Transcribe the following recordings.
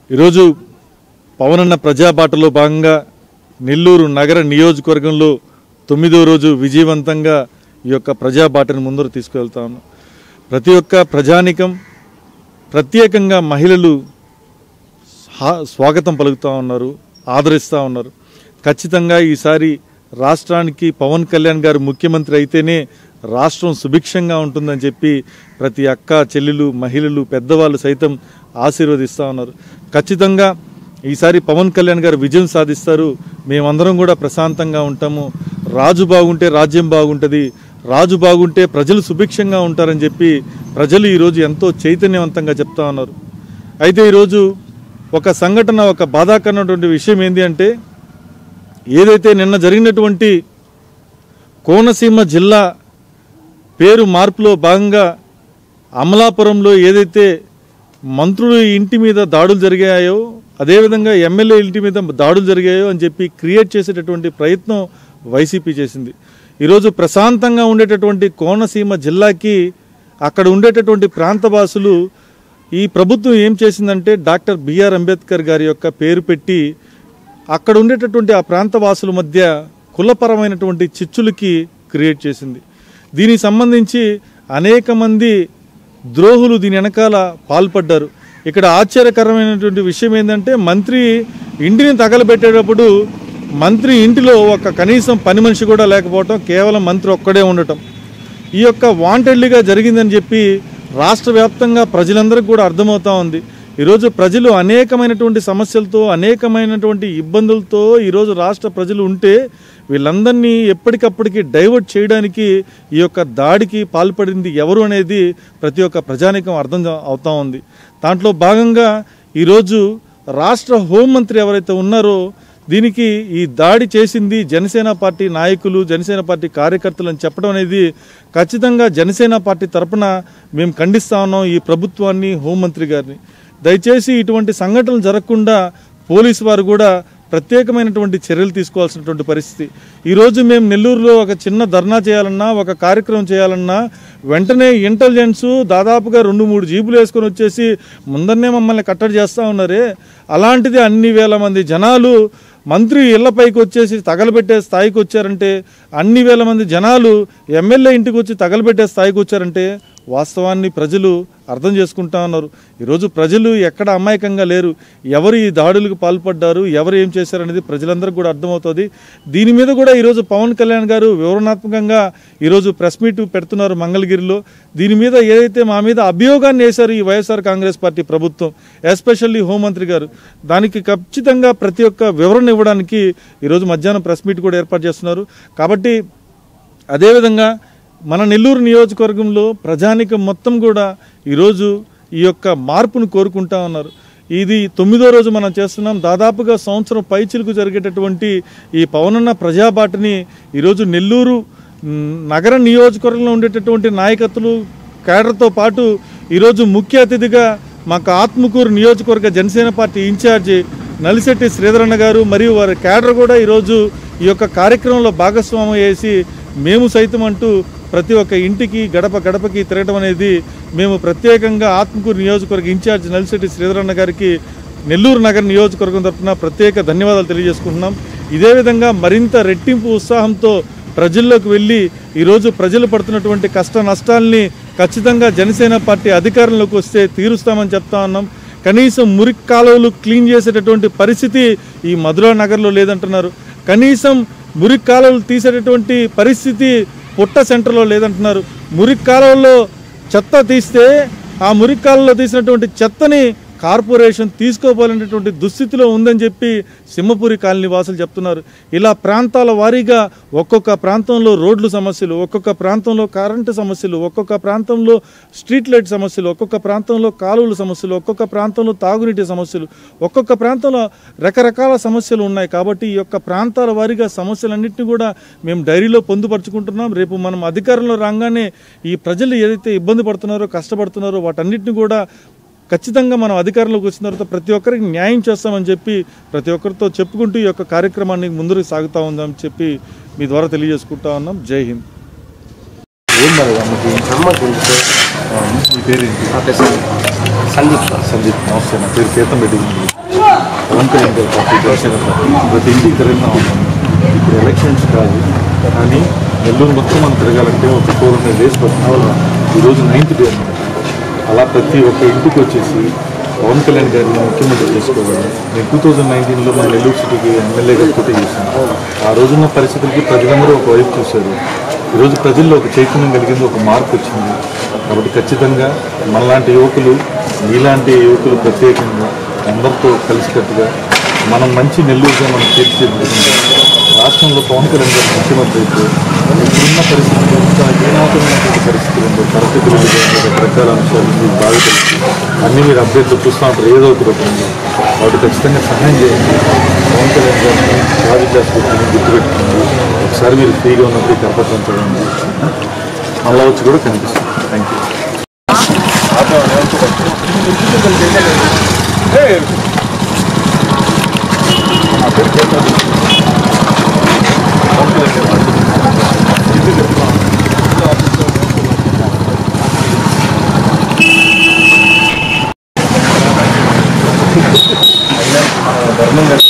ఈరోజు పవనన్న ప్రజాబాటలో భాగంగా నెల్లూరు నగర నియోజకవర్గంలో తొమ్మిదో రోజు విజయవంతంగా ఈ యొక్క ప్రజాబాటను ముందరు తీసుకువెళ్తా ఉన్నాం ప్రతి ఒక్క ప్రజానికం ప్రత్యేకంగా మహిళలు హా- స్వాగతం పలుకుతూ ఉన్నారు ఆదరిస్తూ ఉన్నారు ఖచ్చితంగా ఈసారి రాష్ట్రానికి పవన్ కళ్యాణ్ గారు ముఖ్యమంత్రి అయితేనే రాష్ట్రం సుభిక్షంగా ఉంటుందని చెప్పి ప్రతి అక్క చెల్లెలు మహిళలు పెద్దవాళ్ళు సైతం ఆశీర్వదిస్తూ ఉన్నారు ఖచ్చితంగా ఈసారి పవన్ కళ్యాణ్ గారు విజయం సాధిస్తారు మేమందరం కూడా ప్రశాంతంగా ఉంటాము రాజు బాగుంటే రాజ్యం బాగుంటుంది రాజు బాగుంటే ప్రజలు సుభిక్షంగా ఉంటారని చెప్పి ప్రజలు ఈరోజు ఎంతో చైతన్యవంతంగా చెప్తా ఉన్నారు అయితే ఈరోజు ఒక సంఘటన ఒక బాధాకరమైనటువంటి విషయం ఏంటి అంటే ఏదైతే నిన్న జరిగినటువంటి కోనసీమ జిల్లా పేరు మార్పులో భాగంగా అమలాపురంలో ఏదైతే మంత్రుల ఇంటి మీద దాడులు జరిగాయో అదేవిధంగా ఎమ్మెల్యే ఇంటి మీద దాడులు జరిగాయో అని చెప్పి క్రియేట్ చేసేటటువంటి ప్రయత్నం వైసీపీ చేసింది ఈరోజు ప్రశాంతంగా ఉండేటటువంటి కోనసీమ జిల్లాకి అక్కడ ఉండేటటువంటి ప్రాంతవాసులు ఈ ప్రభుత్వం ఏం చేసిందంటే డాక్టర్ బిఆర్ అంబేద్కర్ గారి యొక్క పేరు పెట్టి అక్కడ ఉండేటటువంటి ఆ ప్రాంతవాసుల మధ్య కులపరమైనటువంటి చిచ్చులకి క్రియేట్ చేసింది దీనికి సంబంధించి అనేక మంది ద్రోహులు దీని వెనకాల పాల్పడ్డారు ఇక్కడ ఆశ్చర్యకరమైనటువంటి విషయం ఏంటంటే మంత్రి ఇంటిని తగలబెట్టేటప్పుడు మంత్రి ఇంటిలో ఒక కనీసం పని మనిషి కూడా లేకపోవటం కేవలం మంత్రి ఒక్కడే ఉండటం ఈ యొక్క వాంటెడ్లీగా జరిగిందని చెప్పి రాష్ట్ర వ్యాప్తంగా ప్రజలందరికీ కూడా అర్థమవుతా ఉంది ఈరోజు ప్రజలు అనేకమైనటువంటి సమస్యలతో అనేకమైనటువంటి ఇబ్బందులతో ఈరోజు రాష్ట్ర ప్రజలు ఉంటే వీళ్ళందరినీ ఎప్పటికప్పటికి డైవర్ట్ చేయడానికి ఈ యొక్క దాడికి పాల్పడింది ఎవరు అనేది ప్రతి ఒక్క ప్రజానికం అర్థం అవుతా ఉంది దాంట్లో భాగంగా ఈరోజు రాష్ట్ర హోంమంత్రి ఎవరైతే ఉన్నారో దీనికి ఈ దాడి చేసింది జనసేన పార్టీ నాయకులు జనసేన పార్టీ కార్యకర్తలు అని చెప్పడం అనేది ఖచ్చితంగా జనసేన పార్టీ తరపున మేము ఖండిస్తా ఉన్నాం ఈ ప్రభుత్వాన్ని హోంమంత్రి గారిని దయచేసి ఇటువంటి సంఘటనలు జరగకుండా పోలీసు వారు కూడా ప్రత్యేకమైనటువంటి చర్యలు తీసుకోవాల్సినటువంటి పరిస్థితి ఈరోజు మేము నెల్లూరులో ఒక చిన్న ధర్నా చేయాలన్నా ఒక కార్యక్రమం చేయాలన్నా వెంటనే ఇంటెలిజెన్స్ దాదాపుగా రెండు మూడు జీపులు వేసుకొని వచ్చేసి ముందరనే మమ్మల్ని కట్టడి చేస్తూ ఉన్నారే అలాంటిది అన్ని వేల మంది జనాలు మంత్రి ఇళ్లపైకి వచ్చేసి తగలబెట్టే స్థాయికి వచ్చారంటే అన్ని వేల మంది జనాలు ఎమ్మెల్యే ఇంటికి వచ్చి తగలబెట్టే స్థాయికి వచ్చారంటే వాస్తవాన్ని ప్రజలు అర్థం చేసుకుంటా ఉన్నారు ఈరోజు ప్రజలు ఎక్కడ అమాయకంగా లేరు ఎవరు ఈ దాడులకు పాల్పడ్డారు ఎవరు ఏం చేశారనేది ప్రజలందరికీ కూడా అర్థమవుతుంది దీని మీద కూడా ఈరోజు పవన్ కళ్యాణ్ గారు వివరణాత్మకంగా ఈరోజు ప్రెస్ మీట్ పెడుతున్నారు మంగళగిరిలో దీని మీద ఏదైతే మా మీద అభియోగాన్ని వేశారు ఈ వైఎస్ఆర్ కాంగ్రెస్ పార్టీ ప్రభుత్వం ఎస్పెషల్లీ హోంమంత్రి గారు దానికి ఖచ్చితంగా ప్రతి ఒక్క వివరణ ఇవ్వడానికి ఈరోజు మధ్యాహ్నం ప్రెస్ మీట్ కూడా ఏర్పాటు చేస్తున్నారు కాబట్టి అదేవిధంగా మన నెల్లూరు నియోజకవర్గంలో ప్రజానికం మొత్తం కూడా ఈరోజు ఈ యొక్క మార్పును కోరుకుంటా ఉన్నారు ఇది తొమ్మిదో రోజు మనం చేస్తున్నాం దాదాపుగా సంవత్సరం పైచిలకు జరిగేటటువంటి ఈ పవనన్న ప్రజాబాటని ఈరోజు నెల్లూరు మ్, నగర నియోజకవర్గంలో ఉండేటటువంటి నాయకత్తులు కేడర్తో పాటు ఈరోజు ముఖ్య అతిథిగా మాకు ఆత్మకూరు నియోజకవర్గ జనసేన పార్టీ ఇన్ఛార్జి నలిశెట్టి శ్రీధరన్న గారు మరియు వారి కేడర్ కూడా ఈరోజు ఈ యొక్క కార్యక్రమంలో భాగస్వామ్యం చేసి మేము సైతం అంటూ ప్రతి ఒక్క ఇంటికి గడప గడపకి తిరగడం అనేది మేము ప్రత్యేకంగా ఆత్మకూరు నియోజకవర్గ ఇన్ఛార్జ్ నలిశెట్టి శ్రీధరన్న గారికి నెల్లూరు నగర నియోజకవర్గం తరఫున ప్రత్యేక ధన్యవాదాలు తెలియజేసుకుంటున్నాం ఇదే విధంగా మరింత రెట్టింపు ఉత్సాహంతో ప్రజల్లోకి వెళ్ళి ఈరోజు ప్రజలు పడుతున్నటువంటి కష్ట నష్టాల్ని ఖచ్చితంగా జనసేన పార్టీ అధికారంలోకి వస్తే తీరుస్తామని చెప్తా ఉన్నాం కనీసం మురికి కాలువలు క్లీన్ చేసేటటువంటి పరిస్థితి ఈ మధురా నగర్లో లేదంటున్నారు కనీసం మురికి కాలువలు తీసేటటువంటి పరిస్థితి పుట్ట సెంటర్లో లేదంటున్నారు మురికి కాలువల్లో చెత్త తీస్తే ఆ మురికి కాలువలో తీసినటువంటి చెత్తని కార్పొరేషన్ తీసుకోవాలనేటువంటి దుస్థితిలో ఉందని చెప్పి సింహపురి కాలనీ వాసులు చెప్తున్నారు ఇలా ప్రాంతాల వారీగా ఒక్కొక్క ప్రాంతంలో రోడ్లు సమస్యలు ఒక్కొక్క ప్రాంతంలో కరెంటు సమస్యలు ఒక్కొక్క ప్రాంతంలో స్ట్రీట్ లైట్ సమస్యలు ఒక్కొక్క ప్రాంతంలో కాలువల సమస్యలు ఒక్కొక్క ప్రాంతంలో తాగునీటి సమస్యలు ఒక్కొక్క ప్రాంతంలో రకరకాల సమస్యలు ఉన్నాయి కాబట్టి ఈ యొక్క ప్రాంతాల వారీగా సమస్యలన్నింటినీ కూడా మేము డైరీలో పొందుపరుచుకుంటున్నాం రేపు మనం అధికారంలో రాగానే ఈ ప్రజలు ఏదైతే ఇబ్బంది పడుతున్నారో కష్టపడుతున్నారో వాటన్నిటిని కూడా ఖచ్చితంగా మనం అధికారంలోకి వచ్చిన తర్వాత ప్రతి ఒక్కరికి న్యాయం చేస్తామని చెప్పి ప్రతి ఒక్కరితో చెప్పుకుంటూ ఈ యొక్క కార్యక్రమాన్ని ముందుకు సాగుతూ ఉందని చెప్పి మీ ద్వారా తెలియజేసుకుంటా ఉన్నాం జై హింద్ ఏం మరి అమ్మకి అమ్మకి ఉంది సార్ మీ పేరేంటి నా పేరు సందీప్. సందీప్ సార్ సందీప్ నమస్తే నా పేరు కేతం రెడ్డి పవన్ కళ్యాణ్ గారి పార్టీ జనసేన పార్టీ ప్రతి ఇంటికి తిరుగుతా ఉన్నాము ఇప్పుడు ఎలక్షన్స్ కాదు కానీ నెల్లూరు మొత్తం మనం తిరగాలంటే ఒక ఫోర్ హండ్రెడ్ డేస్ పడుతుంది ఈరోజు నైన్త్ డే అన్నమాట అలా ప్రతి ఒక్క ఇంటికి వచ్చేసి పవన్ కళ్యాణ్ గారిని ముఖ్యమంత్రి చేసుకోవాలి నేను టూ థౌజండ్ నైన్టీన్లో మన నెల్లూరు సిటీకి ఎమ్మెల్యేగా పోటీ చేశాను ఆ రోజున్న పరిస్థితులకి ప్రజలందరూ ఒకవైపు చూశారు ఈరోజు ప్రజల్లో ఒక చైతన్యం కలిగింది ఒక మార్పు వచ్చింది కాబట్టి ఖచ్చితంగా మనలాంటి యువకులు మీలాంటి యువకులు ప్రత్యేకంగా అందరితో కలిసికట్టుగా మనం మంచి నెల్లూరుగా మనం తీర్చిదిద్దుకుంటాం రాష్ట్రంలో పవన్ కళ్యాణ్ గారు ముఖ్యమంత్రి అయితే ఇప్పుడున్న పరిస్థితులు చాలా హీనాతమైనటువంటి పరిస్థితులు ఉందో పరిస్థితులు విధంగా రకరకాల అంశాలు మీకు బాగా తెలుసు అన్నీ మీరు అప్డేట్లు చూస్తూ ఉంటారు ఏదో ఒక రూపంలో వాటి ఖచ్చితంగా సహాయం చేయండి పవన్ కళ్యాణ్ గారిని రాజుదాస్ గుర్తుని గుర్తుపెట్టుకోండి ఒకసారి మీరు ఫ్రీగా ఉన్నప్పుడు ఈ కరపత్రం చూడండి మళ్ళా వచ్చి కూడా కనిపిస్తుంది థ్యాంక్ యూ ధర్మం గారు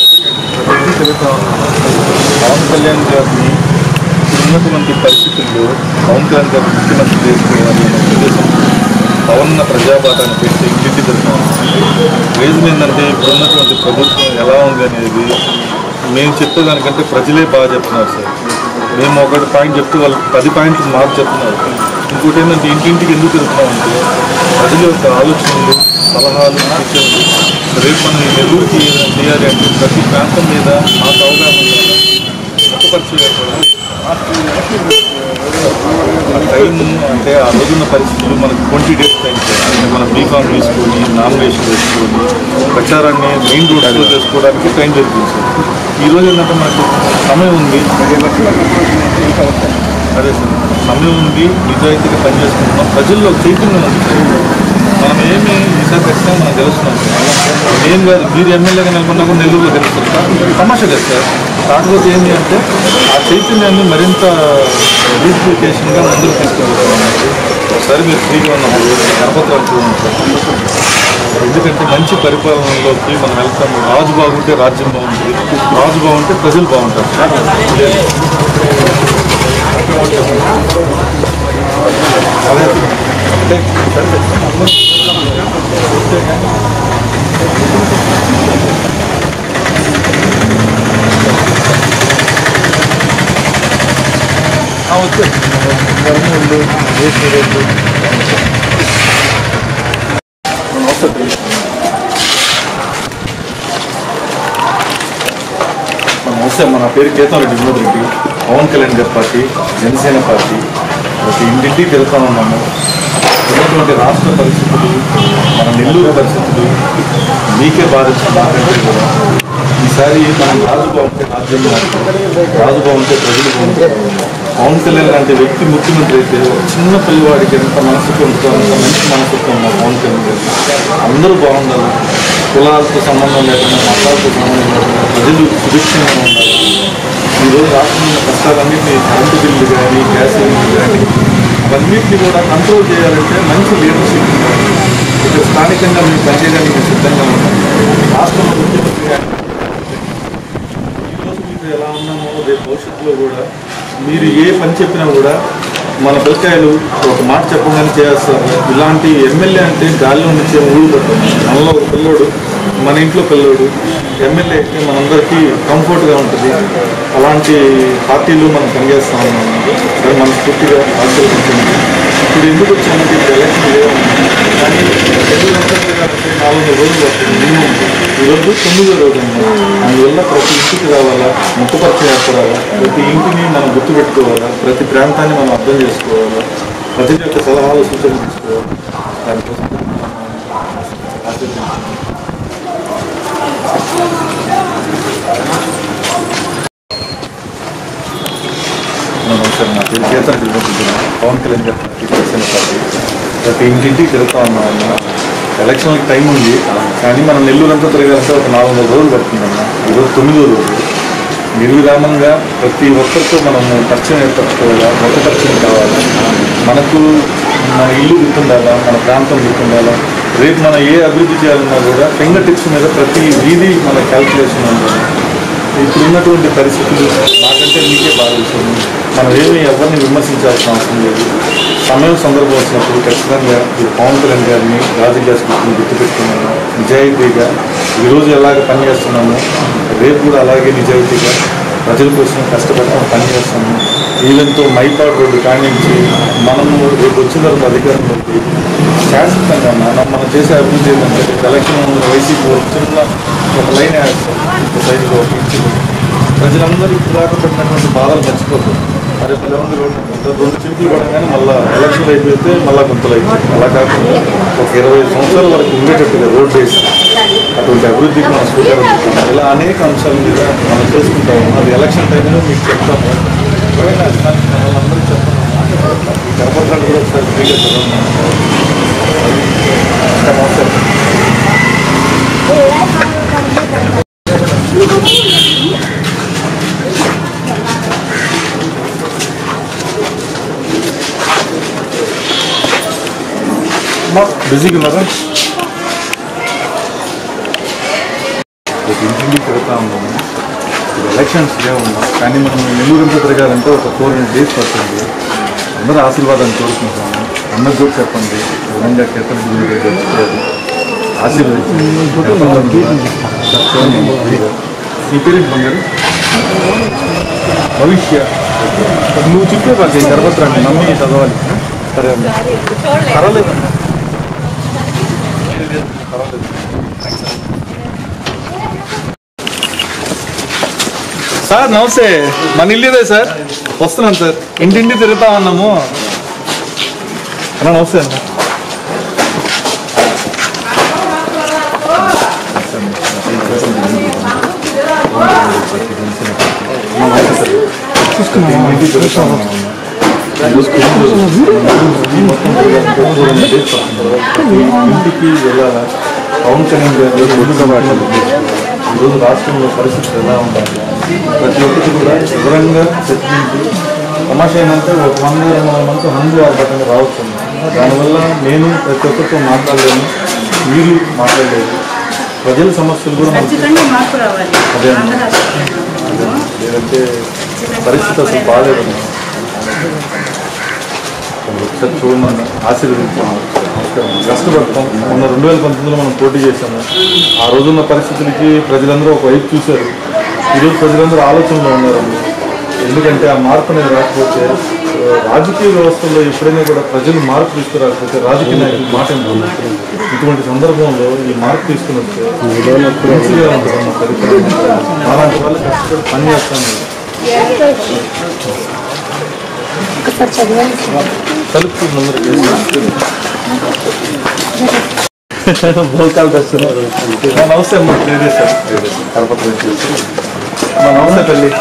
పవన్ కళ్యాణ్ గారిని ఉన్నటువంటి పరిస్థితుల్లో పవన్ కళ్యాణ్ గారిని ముఖ్యమంత్రి చేసుకోవాలని ఉద్దేశం పవన్ ప్రజాపాఠాన్ని పెట్టి ఇంటింటి తిరుగుతాం రీజన్ ఏంటంటే ఇప్పుడున్నటువంటి ప్రభుత్వం ఎలా ఉంది అనేది మేము చెప్పేదానికంటే ప్రజలే బాగా చెప్తున్నారు సార్ మేము ఒకటి పాయింట్ చెప్తే వాళ్ళు పది పాయింట్లు మార్పు చెప్తున్నారు ఇంకోటి ఏంటంటే ఇంటింటికి ఎందుకు తిరుగుతున్నామంటే ప్రజల యొక్క ఆలోచనలు సలహాలు సూచనలు రేపు మనం ఈ నెల్లూరుకి ఏదైనా చేయాలి అంటే ప్రతి ప్రాంతం మీద మాకు అవగాహన ఉండాలి ముఖపరిచే టైం అంటే ఆ రోజున్న పరిస్థితులు మనకు ట్వంటీ డేస్ టైం సార్. అంటే మనం బీకామ్ తీసుకొని నామినేషన్ వేసుకొని ప్రచారాన్ని మెయిన్ రోడ్స్లో చేసుకోవడానికి టైం దొరికింది సార్ ఈ రోజు ఏంటంటే మనకు సమయం ఉంది అదే సార్ సమయం ఉంది నిజాయితీగా పనిచేసుకుంటున్నాం ప్రజల్లో చైతన్యం ఉంది సార్ మనం ఏమి ఈసారి ఖచ్చితంగా మనం గెలుస్తున్నాం సార్ ఏం కాదు మీరు ఎమ్మెల్యేగా నెలకొన్నా కూడా నెల్లూరులో గెలుస్తారు సార్ తమాషా కదా సార్ కాకపోతే ఏంటి అంటే ఆ చైతన్యాన్ని మరింత రీప్లికేషన్గా ముందుకు తీసుకెళ్తున్నాం ఒకసారి మీరు ఫ్రీగా ఉన్నప్పుడు గణపత్రాలు చూడండి సార్ ఎందుకంటే మంచి పరిపాలనలోకి మనం వెళ్తాము రాజు బాగుంటే రాజ్యం బాగుంటుంది రాజు బాగుంటే ప్రజలు బాగుంటారు అదే అంటే వచ్చే కర్నూలు ఏసీరోడ్లు వస్తుంది నమస్తే మన పేరు కేతం రెడ్డి వినోద్ రెడ్డి పవన్ కళ్యాణ్ గారి పార్టీ జనసేన పార్టీ ప్రతి ఇంటింటి తిరుగుతా ఉన్నాము ఉన్నటువంటి రాష్ట్ర పరిస్థితులు మన నెల్లూరు పరిస్థితులు మీకే బాధిస్తుంది నాకంటే కూడా ఈసారి మనం రాజు బాగుంటే రాజ్యం బాగుంటుంది రాజు బాగుంటే ప్రజలు బాగుంటారు పవన్ కళ్యాణ్ లాంటి వ్యక్తి ముఖ్యమంత్రి అయితే ఒక చిన్న పిల్లవాడికి ఎంత మనసుకు ఉంటుందో అంత మంచి మనసుకు ఉన్న పవన్ కళ్యాణ్ గారు అందరూ బాగుండాలి కులాలతో సంబంధం లేకుండా మతాలతో సంబంధం లేకుండా ప్రజలు సుభిక్షంగా ఉండాలి ఈరోజు రాష్ట్రంలో కష్టాలన్నింటినీ కరెంటు బిల్లు కానీ గ్యాస్ బిల్లు కానీ అవన్నింటినీ కూడా కంట్రోల్ చేయాలంటే మంచి లీడర్షిప్ ఉండాలి ఇక్కడ స్థానికంగా మేము పనిచేయడానికి మేము సిద్ధంగా ఉన్నాం రాష్ట్రంలో ముఖ్యమంత్రి గారు ఈరోజు మీకు ఎలా ఉన్నామో రేపు భవిష్యత్తులో కూడా మీరు ఏ పని చెప్పినా కూడా మన పిల్లకాయలు ఒక మాట చెప్పగానే చేస్తారు ఇలాంటి ఎమ్మెల్యే అంటే గాలిలో నుంచి ఊరు పడతాం మనలో ఒక పిల్లోడు మన ఇంట్లో పిల్లోడు ఎమ్మెల్యే అయితే మనందరికీ కంఫర్ట్గా ఉంటుంది అలాంటి పార్టీలు మనం పనిచేస్తా ఉన్నాము అది మనస్ఫూర్తిగా ఆశీర్వదించింది ఇప్పుడు ఎందుకు వచ్చామంటే ఇప్పుడు ఎలక్షన్ లేవు కానీ రెండు గంటలు కాబట్టి నాలుగు రోజులు పడుతుంది మినిమం ఈరోజు తొమ్మిదో రోజు అన్నమాట అందువల్ల ప్రతి ఇంటికి రావాలా ముఖపరిచయం ఏర్పడాలా ప్రతి ఇంటిని మనం గుర్తుపెట్టుకోవాలా ప్రతి ప్రాంతాన్ని మనం అర్థం చేసుకోవాలా ప్రజల యొక్క సలహాలు సూచనలు తీసుకోవాలి దానికోసం ఆశీర్వదించండి. నమస్కారం నా పేరు కేతన్ తిరుగుతున్నాను పవన్ కళ్యాణ్ గారి పార్టీ జనసేన పార్టీ ప్రతి ఇంటింటికి తిరుగుతా ఉన్నామన్న ఎలక్షన్కి టైం ఉంది కానీ మనం నెల్లూరు అంతా తిరగాలంటే ఒక నాలుగు వందల రోజులు పడుతుందన్న ఈరోజు తొమ్మిదో రోజు నిర్విరామంగా ప్రతి ఒక్కరితో మనము పరిచయం ఏర్పరచుకోవాలా మొత్త పరిచయం కావాలి మనకు మన ఇల్లు గుర్తుండాలా మన ప్రాంతం గుర్తుండాలా రేపు మనం ఏ అభివృద్ధి చేయాలన్నా కూడా ఫింగర్ టిప్స్ మీద ప్రతి వీధి మన క్యాల్కులేషన్ ఉంటుంది ఇప్పుడు ఉన్నటువంటి పరిస్థితులు నాకంటే మీకే బాగా తెలుసు మనం ఏమి ఎవరిని విమర్శించాల్సిన అవసరం లేదు సమయం సందర్భం వచ్చినప్పుడు ఖచ్చితంగా ఈ పవన్ కళ్యాణ్ గారిని రాజకీయ స్ఫూర్తిని గుర్తుపెట్టుకున్నాను నిజాయితీగా ఈరోజు ఎలాగ పనిచేస్తున్నాము రేపు కూడా అలాగే నిజాయితీగా ప్రజల కోసం కష్టపడతాం పనిచేస్తాము ఈవెన్తో మైపాడు రోడ్డు కానించి మనము రేపు వచ్చిన తర్వాత అధికారంలోకి శాశ్వతంగా మనం మనం చేసే అభివృద్ధి ఏంటంటే ఎలక్షన్ ముందు వైసీపీ ఒక చిన్న ఒక లైన్ వేస్తాం ఒక సైడ్లో ఒక ఇంచు ప్రజలందరూ ఇప్పుడు దాకా పెట్టినటువంటి బాధలు మర్చిపోతారు అరే పిల్లలందరూ రోడ్డు మీద రెండు చింపులు పడగానే మళ్ళీ ఎలక్షన్ అయిపోతే మళ్ళీ గుంతలు అయిపోతాయి అలా కాకుండా ఒక ఇరవై సంవత్సరాల వరకు ఉండేటట్టుగా రోడ్ వేసి అటువంటి అభివృద్ధికి మనం స్వీకారం చుట్టాం. ఇలా అనేక అంశాల మీద మనం చేసుకుంటాము అది ఎలక్షన్ టైంలో మీకు చెప్తాము ఎవరైనా దానికి మమ్మల్ని అందరూ చెప్తాము ఈ కరపత్రాలు కూడా ఒకసారి ఫ్రీగా చదవండి ఇంకా మాట్లాడండి. అమ్మా, బిజీగా ఉన్నారా రేపు ఇంటింటికి తిరుగుతా ఉన్నాము ఇప్పుడు ఎలక్షన్స్ లేవున్నాం కానీ మనం నెల్లూరు ఎంత తిరగాలంటే ఒక ఫోర్ హండ్రెడ్ డేస్ పడుతుంది అందరూ ఆశీర్వాదాన్ని కోరుకుంటాము అందరు కూడా చెప్పండి ఈ విధంగా కేతన గెలుచుకోవాలి ఆశీర్వదించండి నీ పేరు బంగారు భవిష్య నువ్వు చెప్పే వాళ్ళకి గర్భత్రాన్ని నమ్మి చదవాలి సరే అమ్మా పర్వాలేదు పర్వాలేదు సార్ నమస్తే మన ఇల్లు ఇదే సార్ వస్తున్నాను సార్ ఇంటింటి తిరుగుతా ఉన్నాము అన్న నమస్తే అన్న ఇంటికి తిరుగుతా ఉన్నాము. ఇంటికి వెళ్ళాలా పవన్ కళ్యాణ్ గారు గుడికబాటు ఈరోజు రాష్ట్రంలో పరిస్థితులు ఎలా ఉండాలి ప్రతి ఒక్కటి కూడా వివరంగా చర్చించి తమాషా ఏంటంటే ఒక వంద రెండు వందల మంది హంగు ఆర్భటంగా రావచ్చు దానివల్ల నేను ప్రతి ఒక్కరితో మాట్లాడలేను మీరు మాట్లాడలేదు ప్రజల సమస్యలు కూడా మనకి ఖచ్చితంగా మార్పు రావాలి అదే. ఆంధ్ర రాష్ట్రంలో. లేదంటే పరిస్థితి అసలు బాగాలేదమ్మా ఒకసారి చూడమని ఆశీర్వదించాము నమస్కారం కష్టపడతాం మొన్న రెండు వేల పంతొమ్మిదిలో మనం పోటీ చేశాము ఆ రోజున్న పరిస్థితులకి ప్రజలందరూ ఒక వైపు చూశారు ఈరోజు ప్రజలందరూ ఆలోచనలో ఉన్నారు ఎందుకంటే ఆ మార్పు అనేది రాకపోతే ఆ, రాజకీయ వ్యవస్థలో ఎప్పుడైనా కూడా ప్రజలు మార్పు తీసుకురాకపోతే రాజకీయ నాయకులు మాట వినరు. ఇటువంటి సందర్భంలో ఈ మార్పు తీసుకుని వస్తే మంచిగా ఉంటుంది అన్న పరిపాలన. అలాంటి వాళ్ళు కష్టపడి పని చేస్తాను తలుపు ముందర భోకాలు తెస్తున్నారు నమస్తే అమ్మ లేడీస్ సార్ కరపత్రం చేసి అమ్మ నమస్తే తల్లి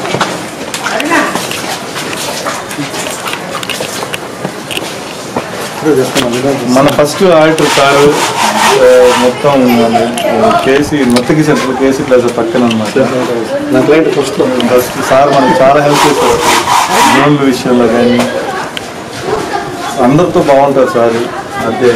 మన ఫస్ట్ ఆడిటర్ సారు ఆ, మొత్తం మన, ఆ, కేసీ మొత్తకి సెంటర్ కేసీ ప్లాజా పక్కన అనమాట నా క్లయింట్ ఫస్ట్ ఫస్ట్ సార్ మనకు చాలా హెల్ప్ చేశారు లోన్ల విషయంలో కానీ అందరితో బాగుంటారు సార్ అదే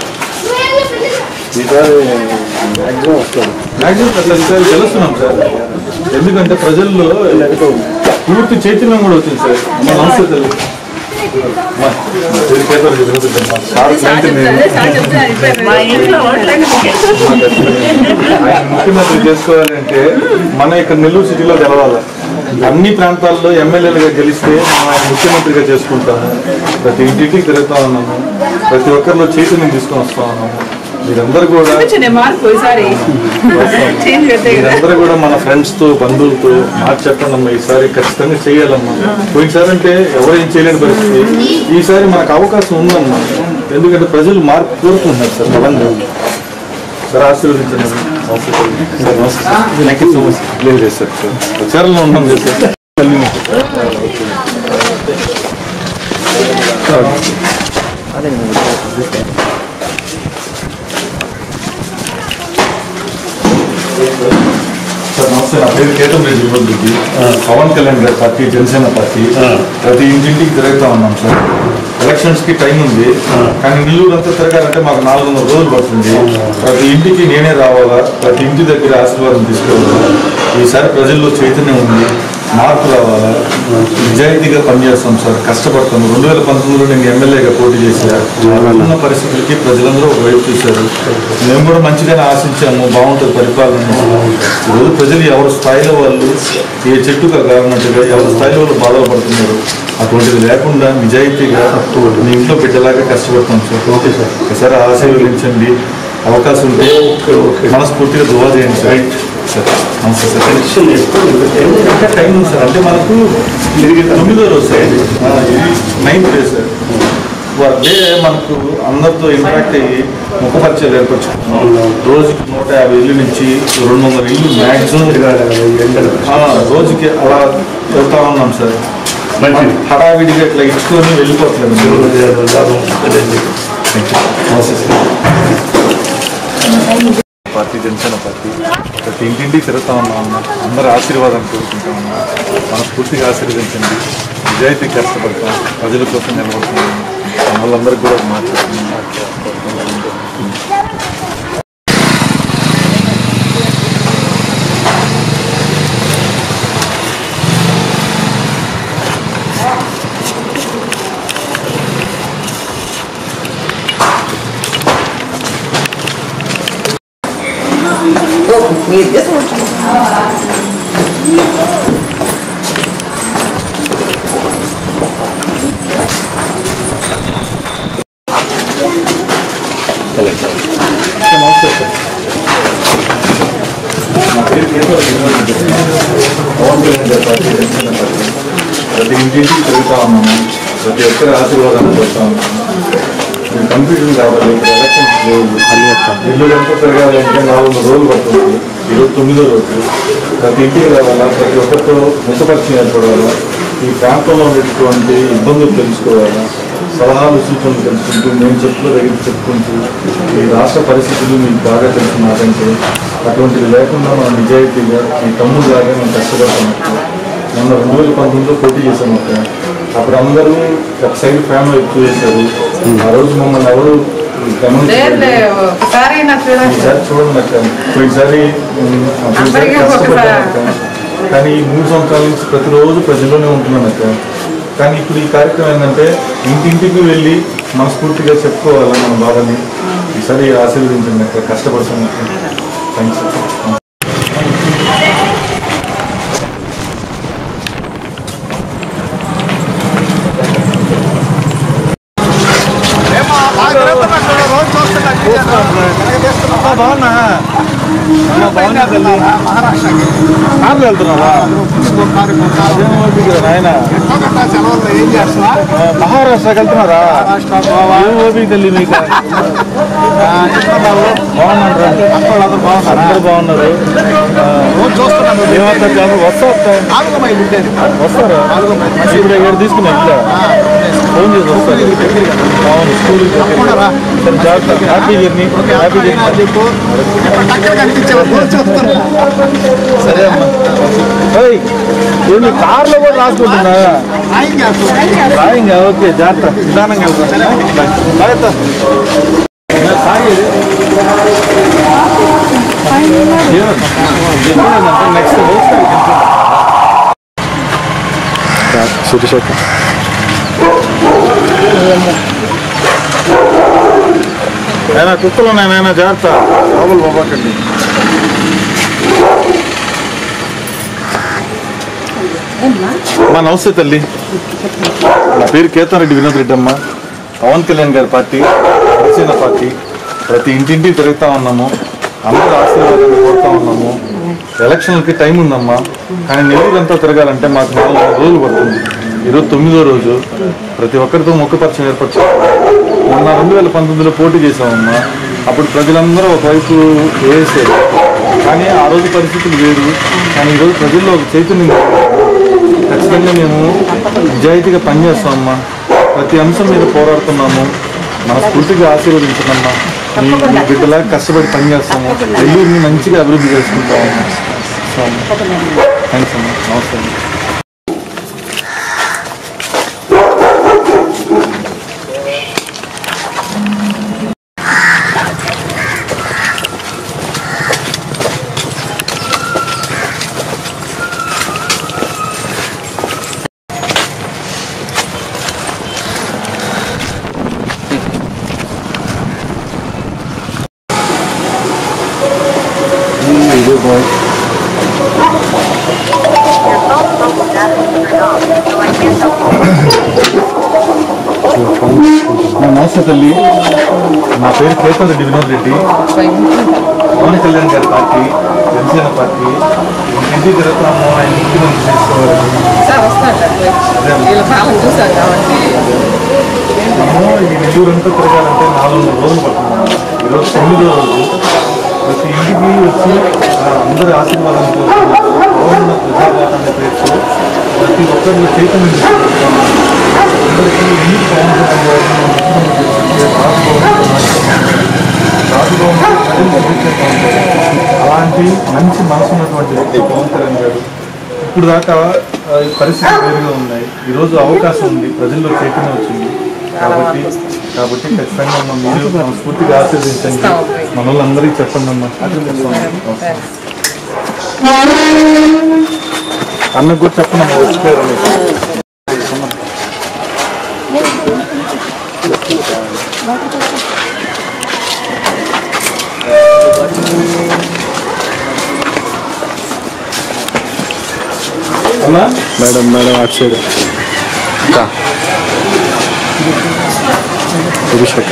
ఈసారి మ్యాక్సిమం వస్తాడు మ్యాక్సిమం అట్లా ఈసారి గెలుస్తున్నాం సార్ ఎందుకంటే ప్రజల్లో పూర్తి చైతన్యం కూడా వచ్చింది సార్ అమ్మ నమస్తే తల్లి అమ్మా, నా పేరు కేతర్ జరుగుతుందమ్మా. సార్ సార్ క్లయింట్ నేను. చెప్తారు, సార్ చెప్తారు. ఇప్పుడు మా ఇంట్లో ఓట్లన్నీ మీకే. ఆయన ముఖ్యమంత్రి చేసుకోవాలంటే మన ఇక్కడ నెల్లూరు సిటీలో గెలవాలి అన్ని ప్రాంతాల్లో ఎమ్మెల్యేలుగా గెలిస్తే మనం ఆయన ముఖ్యమంత్రిగా చేసుకుంటాము ప్రతి ఇంటికి తిరుగుతా ఉన్నాము ప్రతి ఒక్కరిలో చైతన్యం తీసుకొని వస్తా ఉన్నాము మీరందరూ కూడా చూపించండి మార్పు ఈసారి చేంజ్ పెడతాయి కదా మీరందరూ కూడా మన ఫ్రెండ్స్ తో బంధువులతో మాట చెప్పండి అమ్మా ఈసారి ఖచ్చితంగా చేయాలమ్మా పోయినసారి అంటే ఎవరేం చేయలేని పరిస్థితి ఈసారి మనకు అవకాశం ఉందమ్మా ఎందుకంటే ప్రజలు మార్పు కోరుకుంటున్నారు సార్ బలంగా సార్ ఆశీర్వదించండి అమ్మా. నమస్తే సార్. సార్ నమస్తే sir thank you so much లేదు లేదు సార్ సార్ ప్రచారంలో ఉన్నాం లేదు సార్ మళ్ళీ సార్ నమస్తే నమస్తే నా పేరు కేతం రెడ్డి ఇబ్బంది పవన్ కళ్యాణ్ గారి పార్టీ జనసేన పార్టీ ప్రతి ఇంటింటికి తిరుగుతా ఉన్నాం సార్ ఎలక్షన్స్ కి టైం ఉంది కానీ నెల్లూరు అంతా తిరగాలంటే మాకు నాలుగు వందల రోజులు పడుతుంది ప్రతి ఇంటికి నేనే రావాలా ప్రతి ఇంటి దగ్గర ఆశీర్వాదం తీసుకోవాలా ఈసారి ప్రజల్లో చైతన్యం ఉంది మార్పు రావాలా నిజాయితీగా పనిచేస్తాం సార్ కష్టపడతాం రెండు వేల పంతొమ్మిదిలో నేను ఎమ్మెల్యేగా పోటీ చేశాను ఉన్న పరిస్థితులకి ప్రజలందరూ ఒక వైపు చూశారు మేము కూడా మంచిగానే ఆశించాము బాగుంటుంది పరిపాలన ఈరోజు ప్రజలు ఎవరి స్థాయిలో వాళ్ళు ఏ చెట్టుగా కారణట్టుగా ఎవరి స్థాయిలో వాళ్ళు బాధలు పడుతున్నారు అటువంటిది లేకుండా నిజాయితీగా మీ ఇంట్లో బిడ్డలాగా కష్టపడతాం సార్ ఓకే సార్ ఒకసారి ఆశీర్వదించండి అవకాశం ఉంటే మనస్ఫూర్తిగా దువా చేయండి సార్ సార్ నమస్తే సార్ ఇంకా టైం ఉంది సార్ అంటే మనకు ఇది తొమ్మిదో రోజు సార్ ఆ, ఇది నైన్త్ డే సార్ డే మనకు అందరితో ఇంటరాక్ట్ అయ్యి ముఖపరిచయాలు ఏర్పరచుకుంటున్నాం రోజుకి నూట యాభై ఇల్లు నుంచి రెండు వందల ఇల్లు మ్యాక్సిమం రోజుకి అలా వెళ్తా ఉన్నాం సార్ హడావిడిగా ఇట్లా ఇచ్చుకొని వెళ్ళిపోవట్లేదు నమస్తే సార్ పార్టీ జనసేన పార్టీ ప్రతి ఇంటింటికి తిరుగుతా ఉన్నాం అన్న అందరూ ఆశీర్వాదం కోరుకుంటా ఉన్నాం మనస్ఫూర్తిగా ఆశీర్వదించండి నిజాయితీ కష్టపడతాం ప్రజల కోసం నిలబడుతున్నాం వాళ్ళందరికీ కూడా మాట్లాడుతున్నాం మీరు just నమస్తే సార్ నా పేరు కేశవ పవన్ కళ్యాణ్ గారి పార్టీ జనసేన పార్టీ ప్రతి ఇంటింటికి తిరుగుతా ఉన్నాము ప్రతి ఒక్కరి ఆశీర్వాదాన్ని పెడతా ఉన్నాము ఇది కంప్యూటర్ కావాలి ఇక్కడ ఎలక్షన్స్ లేవు ఇల్లు ఎంత తిరగాలి అంటే నాలుగు వందల రోజులు పడుతుంది ఈరోజు తొమ్మిదో రోజు ప్రతి ఇంటికి రావాలా ప్రతి ఒక్కరితో ముఖపరిచయం ఏర్పడాలా ఈ ప్రాంతంలో ఉన్నటువంటి ఇబ్బందులు తెలుసుకోవాలా సలహాలు సూచనలు తెలుసుకుంటూ మేము చెప్పుల దగ్గర చెప్పుకుంటూ ఈ రాష్ట్ర పరిస్థితులు మీకు బాగా తెలుసు నాకంటే అటువంటిది లేకుండా మనం నిజాయితీగా మీ తమ్ముడు లాగా మేము కష్టపడుతున్నట్టు మొన్న రెండు వేల పంతొమ్మిదిలో పోటీ చేశాం అక్కడ అప్పుడు అందరూ ఒక సైడ్ ఫ్యామిలీ ఎక్కువ చేశారు ఆ రోజు మమ్మల్ని ఎవరు గమనించలేదు ఒకసారి నాకు చూడండి ఈసారి చూడండి అక్క పోయినసారి ఉమ్, పోయినసారి అందరికీ కష్టపడ్డాను ఒకసారి. అక్క కానీ ఈ మూడు సంవత్సరాల నుంచి ప్రతిరోజు ప్రజల్లోనే ఉంటున్నాను అక్క కానీ ఇప్పుడు ఈ కార్యక్రమం ఏంటంటే ఇంటింటికి వెళ్ళి మనస్ఫూర్తిగా చెప్పుకోవాలి మన బాధని ఈసారి ఆశీర్వదించండి అక్క కష్టపడుతున్నాను థ్యాంక్స్ బాగున్నా కార్లు వెళ్తున్నావా అదేం ఓపిక రా నాయనా మహారాష్ట్రకి వెళ్తున్నారా ఏం ఓపిక తల్లి మీకు బాగున్నాను రా అందరూ బాగున్నారు ఏమంతా కాదు వస్తా వస్తారా ఇప్పుడు ఇక్కడ తీసుకున్నా ఇట్లా ఫోన్ చేసి వస్తారు అవును స్కూల్కి సరే జాగ్రత్త హ్యాపీ జర్నీ హ్యాపీ జర్నీ సరే అమ్మా ఏయ్, ఏంది కార్లో కూడా రాసుకుంటున్నా రాయింగా ఓకే జాగ్రత్త నిదానంగా వెళ్తా జాగ్రత్త నెక్స్ట్ సురేష్ ఆయన కుక్కలు ఉన్నాయి నాయన జాగ్రత్త లోపల పోబాకండి మా నమస్తే తల్లి నా పేరు కేతన్ రెడ్డి వినోద్ రెడ్డి అమ్మ పవన్ కళ్యాణ్ గారి పార్టీ జనసేన పార్టీ ప్రతి ఇంటింటికి తిరుగుతా ఉన్నాము అందరూ ఆశీర్వాదాలు కోరుతా ఉన్నాము ఎలక్షన్లకి టైం ఉందమ్మా కానీ నెల్లూరు అంతా తిరగాలంటే మాకు నాలుగు ఐదు రోజులు పడుతుంది ఈరోజు తొమ్మిదో రోజు ప్రతి ఒక్కరితో ముఖపరిచయం ఏర్పరచారు మొన్న రెండు వేల పంతొమ్మిదిలో పోటీ చేసామమ్మా అప్పుడు ప్రజలందరూ ఒకవైపు వేసారు కానీ ఆ రోజు పరిస్థితులు వేరు కానీ ఈరోజు ప్రజల్లో ఒక చైతన్యం ఉంది. ఖచ్చితంగా మేము నిజాయితీగా పనిచేస్తామమ్మా ప్రతి అంశం మీద పోరాడుతున్నాము మనస్ఫూర్తిగా ఆశీర్వదించడమ్మా మీ మీ బిడ్డలా కష్టపడి పనిచేస్తాము నెల్లూరుని మంచిగా అభివృద్ధి చేసుకుంటాము సంవత్సరం థ్యాంక్స్ అమ్మా నమస్తే అమ్మా. ఇదే బాయ్ నమస్తే తల్లి నా పేరు కేతన్ రెడ్డి వినోద్ రెడ్డి పవన్ కళ్యాణ్ గారి పార్టీ జనసేన పార్టీ ఇంటికి తిరుగుతున్నాము ఆయన ముఖ్యమంత్రి చేసుకోవాలి సార్ వస్తాను సార్ వీళ్ళ పాలన చూసాం కాబట్టి మనము ఈ నెల్లూరంతా తిరగాలంటే నాలుగు రోజులు పడుతున్నాము ఈరోజు తొమ్మిదో రోజు ప్రతి ఇంటికి వచ్చి ఆ, అందరి ఆశీర్వాదం కోరుకుంటూ ప్రజాపాలన పేరుతో ప్రతి ఒక్కరిలో చైతన్యం తీసుకుంటున్నాము అందరికీ ఎన్ని పవన్ కళ్యాణ్ గారిని ముఖ్యమంత్రి చేస్తే రాజభవన్ రాజభవన్ ప్రజలు గమనించేస్తూ ఉంటారు అలాంటి మంచి మనసు ఉన్నటువంటి వ్యక్తి పవన్ కళ్యాణ్ గారు ఇప్పుడు దాకా ఆ, ఈ పరిస్థితులు వేరుగా ఉన్నాయి ఈరోజు అవకాశం ఉంది ప్రజల్లో చైతన్యం వచ్చింది కాబట్టి కాబట్టి ఖచ్చితంగా అమ్మ మీరు మనస్ఫూర్తిగా ఆశీర్వదించండి మన వాళ్ళందరికీ చెప్పండి అమ్మా అన్నకు కూడా చెప్పండి అమ్మా వచ్చిపోయారని అన్నా మేడం మేడం అటు సైడ్ ఇంకా పురుషక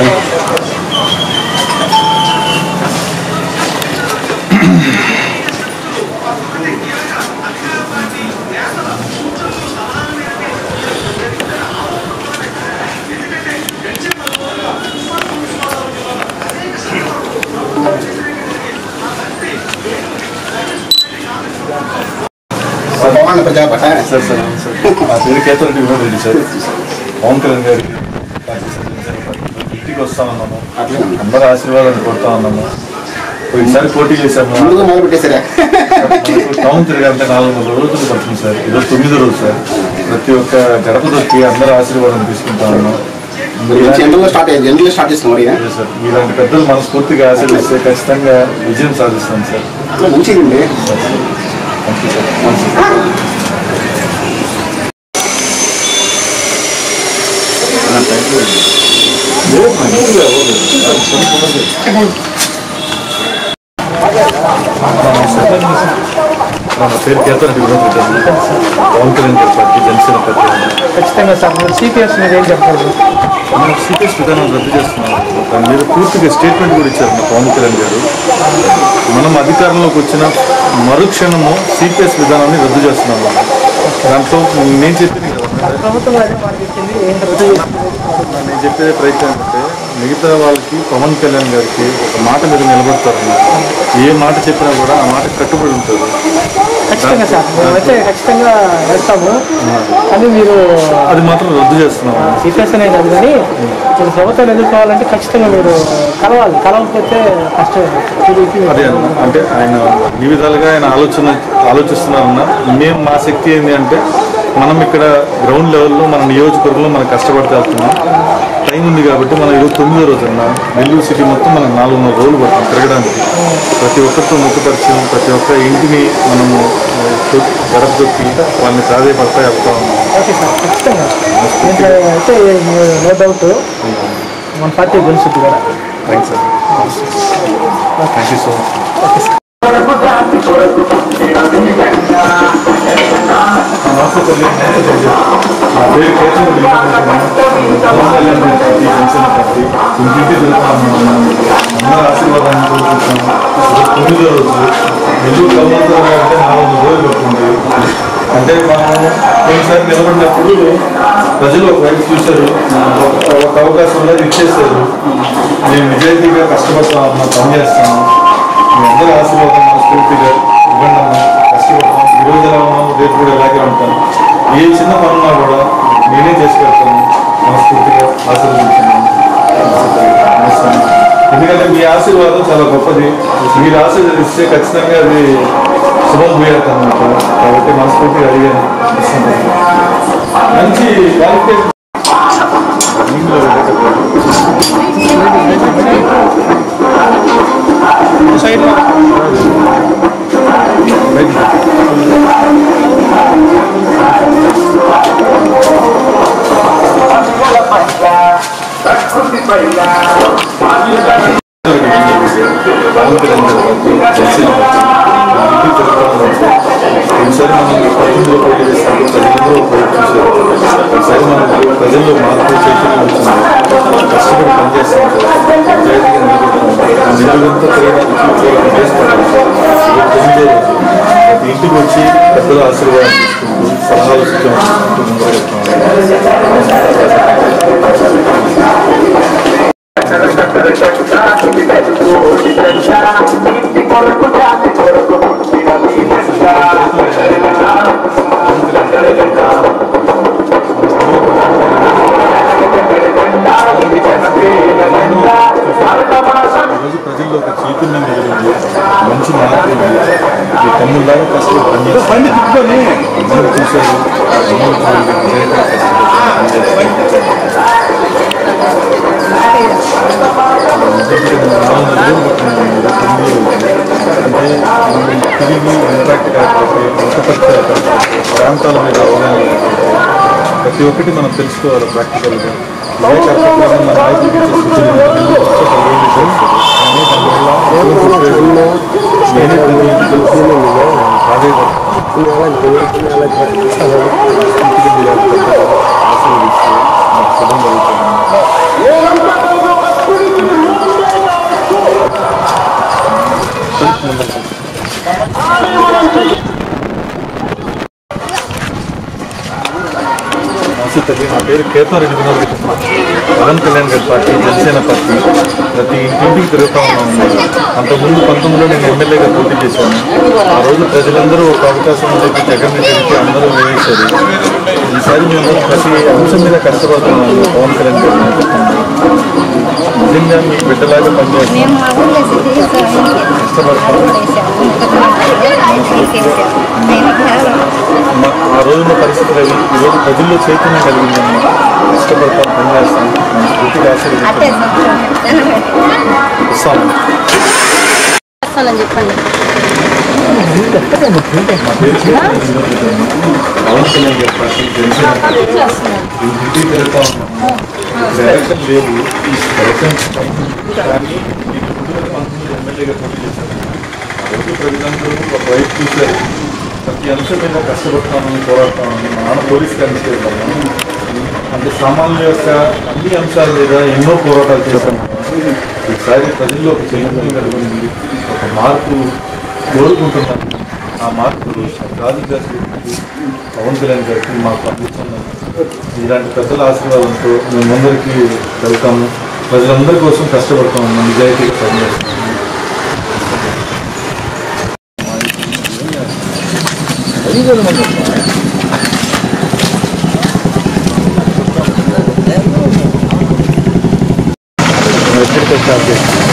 పవన్ ప్రజాపట సార్ సార్ అవును సార్ నా పేరు కేతన్ రెడ్డి వినోద్ రెడ్డి సార్ పవన్ కళ్యాణ్ గారి పార్టీ సార్ జనసేన పార్టీ. ఇంటికి వస్తా ఉన్నాము అందరూ ఆశీర్వాదాలు కొడతా ఉన్నాము ఈసారి పోటీ చేశాము ముందుగా మొదలు పెట్టేశారా మనకు టౌన్ తిరగాలంటే నాలుగు వందల రోజులు పడుతుంది సార్ ఈరోజు తొమ్మిదో రోజు సార్ ప్రతి ఒక్క గడప దొరికి అందరూ ఆశీర్వాదం తీసుకుంటా ఉన్నాం మంచి ఎండలో స్టార్ట్ అయ్యింది ఎండలో స్టార్ట్ చేస్తున్నాం మరి అదే సార్ ఇలాంటి పెద్దలు మనస్ఫూర్తిగా ఆశీర్వదిస్తే ఖచ్చితంగా విజయం సాధిస్తాం సార్ అట్లా మంచిది ఉంది థ్యాంక్ యూ సార్ మంచిది. నా పేరు కేతన్ రెడ్డి వినోద్ రెడ్డి అన్న. పవన్ కళ్యాణ్ గారి పార్టీ జనసేన పార్టీ అన్న. ఖచ్చితంగా సార్ మీరు సిపిఎస్ మీద ఏం చెప్పకూడదు మనం సిపిఎస్ విధానం రద్దు చేస్తున్నాం దాని మీద పూర్తిగా స్టేట్మెంట్ కూడా ఇచ్చారు మా పవన్ కళ్యాణ్ గారు మనం అధికారంలోకి వచ్చిన మరుక్షణము సిపిఎస్ విధానాన్ని రద్దు చేస్తున్నాము దాంట్లో నేను చెప్పింది కదా ప్రభుత్వం అదే మనకి ఇచ్చింది ఏం రద్దు చేసింది? నేను చెప్పే ప్రయత్నం ఏంటంటే మిగతా వాళ్ళకి పవన్ కళ్యాణ్ గారికి ఒక మాట మీద నిలబడతారన్న ఏ మాట చెప్పినా కూడా ఆ మాట కట్టుబడి ఉంటుంది ఖచ్చితంగా సార్ మేమైతే ఖచ్చితంగా వేస్తాము కానీ మీరు అది మాత్రం రద్దు చేస్తున్నాము సిపిఎస్ అనే కాదు కానీ ఇప్పుడు ప్రభుత్వం ఎదుర్కోవాలంటే ఖచ్చితంగా మీరు కలవాలి కలవకపోతే కష్టమే టీడీపీ అదే అన్న. అంటే ఆయన ఈ విధాలుగా ఆయన ఆలోచన ఆలోచిస్తున్నారన్న మేము మా శక్తి ఏంటి అంటే మనం ఇక్కడ గ్రౌండ్ లెవెల్లో మన నియోజకవర్గంలో మనం కష్టపడితే వెళ్తున్నాం టైం ఉంది కాబట్టి మనం ఈరోజు తొమ్మిదో రోజు అన్న నెల్లూరు సిటీ మొత్తం మనకు నాలుగున్నర రోజులు పడుతుంది తిరగడానికి ప్రతి ఒక్కరితో ముఖపరిచయం ప్రతి ఒక్క ఇంటిని మనము ఆ, తొ- గడప దొక్కి వాళ్ళని ప్రాధాయపడతా వెళ్తా ఉన్నాం ఓకే సార్ ఖచ్చితంగా దీంట్లో అయితే నో డౌట్ మన పార్టీ గెలుస్తుంది కూడా thanks sir thank you so much నమస్తే తల్లి నమస్తే తల్లి నా పేరు కేతన్ పవన్ కళ్యాణ్ గారి పార్టీ జనసేన పార్టీ ఇంటింటి తిరుగుతున్నాము అందరూ ఆశీర్వాదాన్ని కోరుకుంటున్నాము ఈరోజు తొమ్మిదో రోజు నెల్లూరు కౌమంతో అంటే నాలుగు రోజులు పడుతుంది అంటే మనం కొన్నిసారి నిలబడినప్పుడు ప్రజలు ఒక వైపు చూశారు ఒక- ఒక అవకాశంలో ఇచ్చేసారు నేను నిజాయితీగా కష్టపడతా ఉన్నా పని చేస్తాను మీ అందరూ ఆశీర్వాదం మనస్ఫూర్తిగా ఇవ్వండి అమ్మా కష్టపడతాం ఈ రోజు ఎలా ఉన్నాం రేపు కూడా ఇలాగే ఉంటాం ఏ చిన్న పనున్నా కూడా నేనే చేసి పెడతాను మనస్ఫూర్తిగా ఆశీర్వదించాను ఎందుకంటే మీ ఆశీర్వాదం చాలా గొప్పది మీరు ఆశీర్వదిస్తే ఖచ్చితంగా అది శుభోదయాలు అన్నమాట కాబట్టి మనస్ఫూర్తిగా అడిగాను ఇస్తాను. మంచి క్వాలిఫికేషన్ రన్నింగ్లో వెళ్ళేటప్పుడు పవన్ కళ్యాణ్ గారు జనసేన పార్టీ ఈసారి మనం పట్టణంలో పోటీ చేస్తాము ప్రజలందరూ పోటీ చేశారు ఈసారి మనం ప్రజల్లో మార్పు చైతన్యం వచ్చింది కష్టపడి పనిచేస్తాం నిజాయితీగా నిలబడుతున్నాం నిలువంతా తిరగడానికి చేస్తాం తొమ్మిదో రోజు ప్రతి ఇంటికి వచ్చి పెద్దల ఆశీర్వాదం తీసుకుంటూ సలహాలు సూచనలు ముందుకు ఈరోజు ప్రజల్లో ఒక చైతన్యం కలిగింది మంచి మార్పు ఉంది ఈ తమ్ముళ్ళలాగా కష్టపడి పనిచేస్తారు అందరూ చూశారు అందరూ చూడండి, నిజంగా కష్టపడి పనిచేస్తారు. అంటే మనం తిరిగి ఇంట్రాక్ట్ కాకపోతే మతపరిచ ప్రాంతాల మీద అవగాహన లేకపోతే ప్రతి ఒక్కటి మనం తెలుసుకోవాలి ప్రాక్టికల్గా ఇదే కాకపోతే మన నాయకులు ఇచ్చే సూచనలు మనకి వస్తే పదివేలు తెలుస్తుంది. కానీ దానివల్ల నేనే ప్రతి ఇంటికి అదే ఆశీర్వదిస్తూ నాకు శుభం కలుగుతుంది నమస్తే తల్లి నా పేరు కేతం రెడ్డి వినోద్ కుమార్ పవన్ కళ్యాణ్ గారి పార్టీ జనసేన పార్టీ ప్రతి ఇంటింటికి తిరుగుతా ఉన్నాము అంతకుముందు పంతొమ్మిదిలో నేను ఎమ్మెల్యేగా పోటీ చేశాను ఆ రోజు ప్రజలందరూ ఒక అవకాశం చెప్పి జగన్ రెడ్డికి అందరూ వేసేశారు ఈసారి మేము ప్రతి అంశం మీద కష్టపడుతున్నాము పవన్ కళ్యాణ్ గారి నాయకత్వంలో. నిజంగా మీ బిడ్డలాగా పనిచేస్తాం మేము మా ఊళ్ళో సిద్ధేశ్వరం కష్టపడతాం చేసాము మా- ఆ రోజున్న పరిస్థితులు అవి ఈ రోజు ప్రజల్లో చైతన్యం కలిగిందమ్మా కష్టపడతాం పనిచేస్తాం మన పూర్తిగా అట్టే ఆశీర్వదిస్తాం ఇస్తాము వస్తానని చెప్పండి మా పేరు కేతం రెడ్డి వినోద్ రెడ్డి. పవన్ కళ్యాణ్ గారి పార్టీ జనసేన పార్టీ ఇంటికి తిరుగుతా ఉన్నాము ఇక్కడ ఎలక్షన్ లేవు ఎలక్షన్ కానీ ఈ రెండు వేల పంతొమ్మిది ఎమ్మెల్యేగా పోటీ చేశాను ఆ రోజు ప్రజలందరూ ఒక వైపు చూశారు ప్రతి అంశం మీద కష్టపడతామని పోరాడతామని మా నాన్న పోలీస్ కమిషనర్ అంటే సామాన్యుల యొక్క అన్ని అంశాల మీద ఎన్నో పోరాటాలు చేశాము ఈసారి ప్రజల్లో ఒక చైతన్యం కలిగింది ఒక మార్పు కోరుకుంటున్నాను ఆ మార్పు రాజు గారికి పవన్ కళ్యాణ్ గారికి మాకు అందిస్తున్నాం ఇలాంటి పెద్దల ఆశీర్వాదంతో మేమందరికీ వెళ్తాము ప్రజలందరి కోసం కష్టపడతాము నిజాయితీగా పనిచేస్తాము ఎక్కడికి వచ్చారు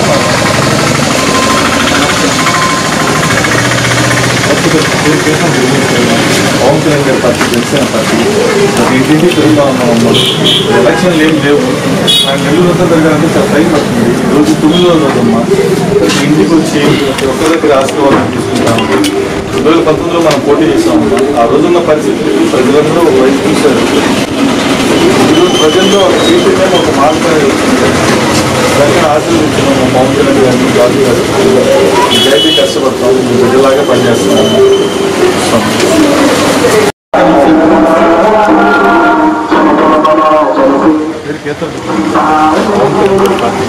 పవన్ కళ్యాణ్ గారి పార్టీ జనసేన పార్టీ ప్రతి ఇంటింటి తిరుగుతా ఉన్నామమ్మా ఎలక్షన్లు ఏం లేవు నాకు నెల్లూరు అంతా తిరగాలంటే చాలా టైం పడుతుంది ఈ రోజు తొమ్మిదో రోజు అమ్మా ప్రతి ఇంటికి వచ్చి ప్రతి ఒక్క దగ్గర ఆశీర్వాదం తీసుకుంటాము రెండు వేల పంతొమ్మిదిలో మనం పోటీ చేసాము ఆ రోజున్న పరిస్థితులు ప్రజలందరూ ఒక వైపు చూశారు ఈరోజు ప్రజల్లో ఒక చైతన్యం ఒక మార్పు అనేది వచ్చింది నిజంగా ఆశీర్వదించిన మా పవన్ కళ్యాణ్ గారిని రాజు గారు నిజాయితీ కష్టపడతాం మీ బిడ్డలాగా పనిచేస్తున్నాము పేరు కేతన్ పవన్ కళ్యాణ్ పార్టీ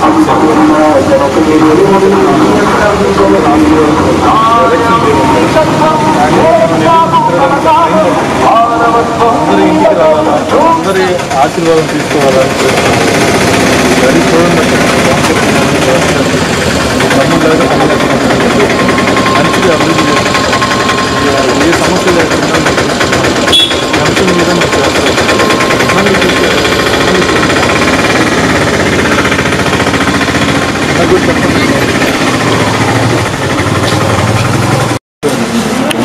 ఎలక్షన్ అందరి ఇంటికి రావాలా అందరి ఆశీర్వాదం తీసుకోవాలని అది చూడండి తమ్ముళ్ళగా మంచిగా అభివృద్ధి చేస్తున్నాం ఏ సమస్య లేకుండా అంశం మీద మాకు చేస్తారు అన్నీ చూశారు అన్నీ చూశారు నాకు చెప్పండి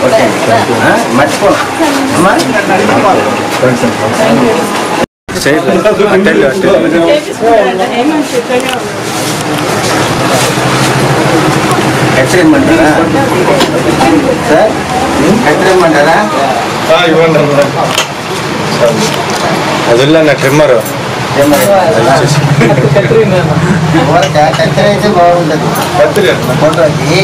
ఓకే ఆ, మర్చిపోను అమ్మా ఎక్కడేమంటారా సార్ ఎక్కడేమంటారా ఇవ్వండి అన్న అదిలా ట్రిమ్మర్ ఊరక కత్తెర అయితే బాగుంటుంది కత్తిరి అన్న ఫోటోకి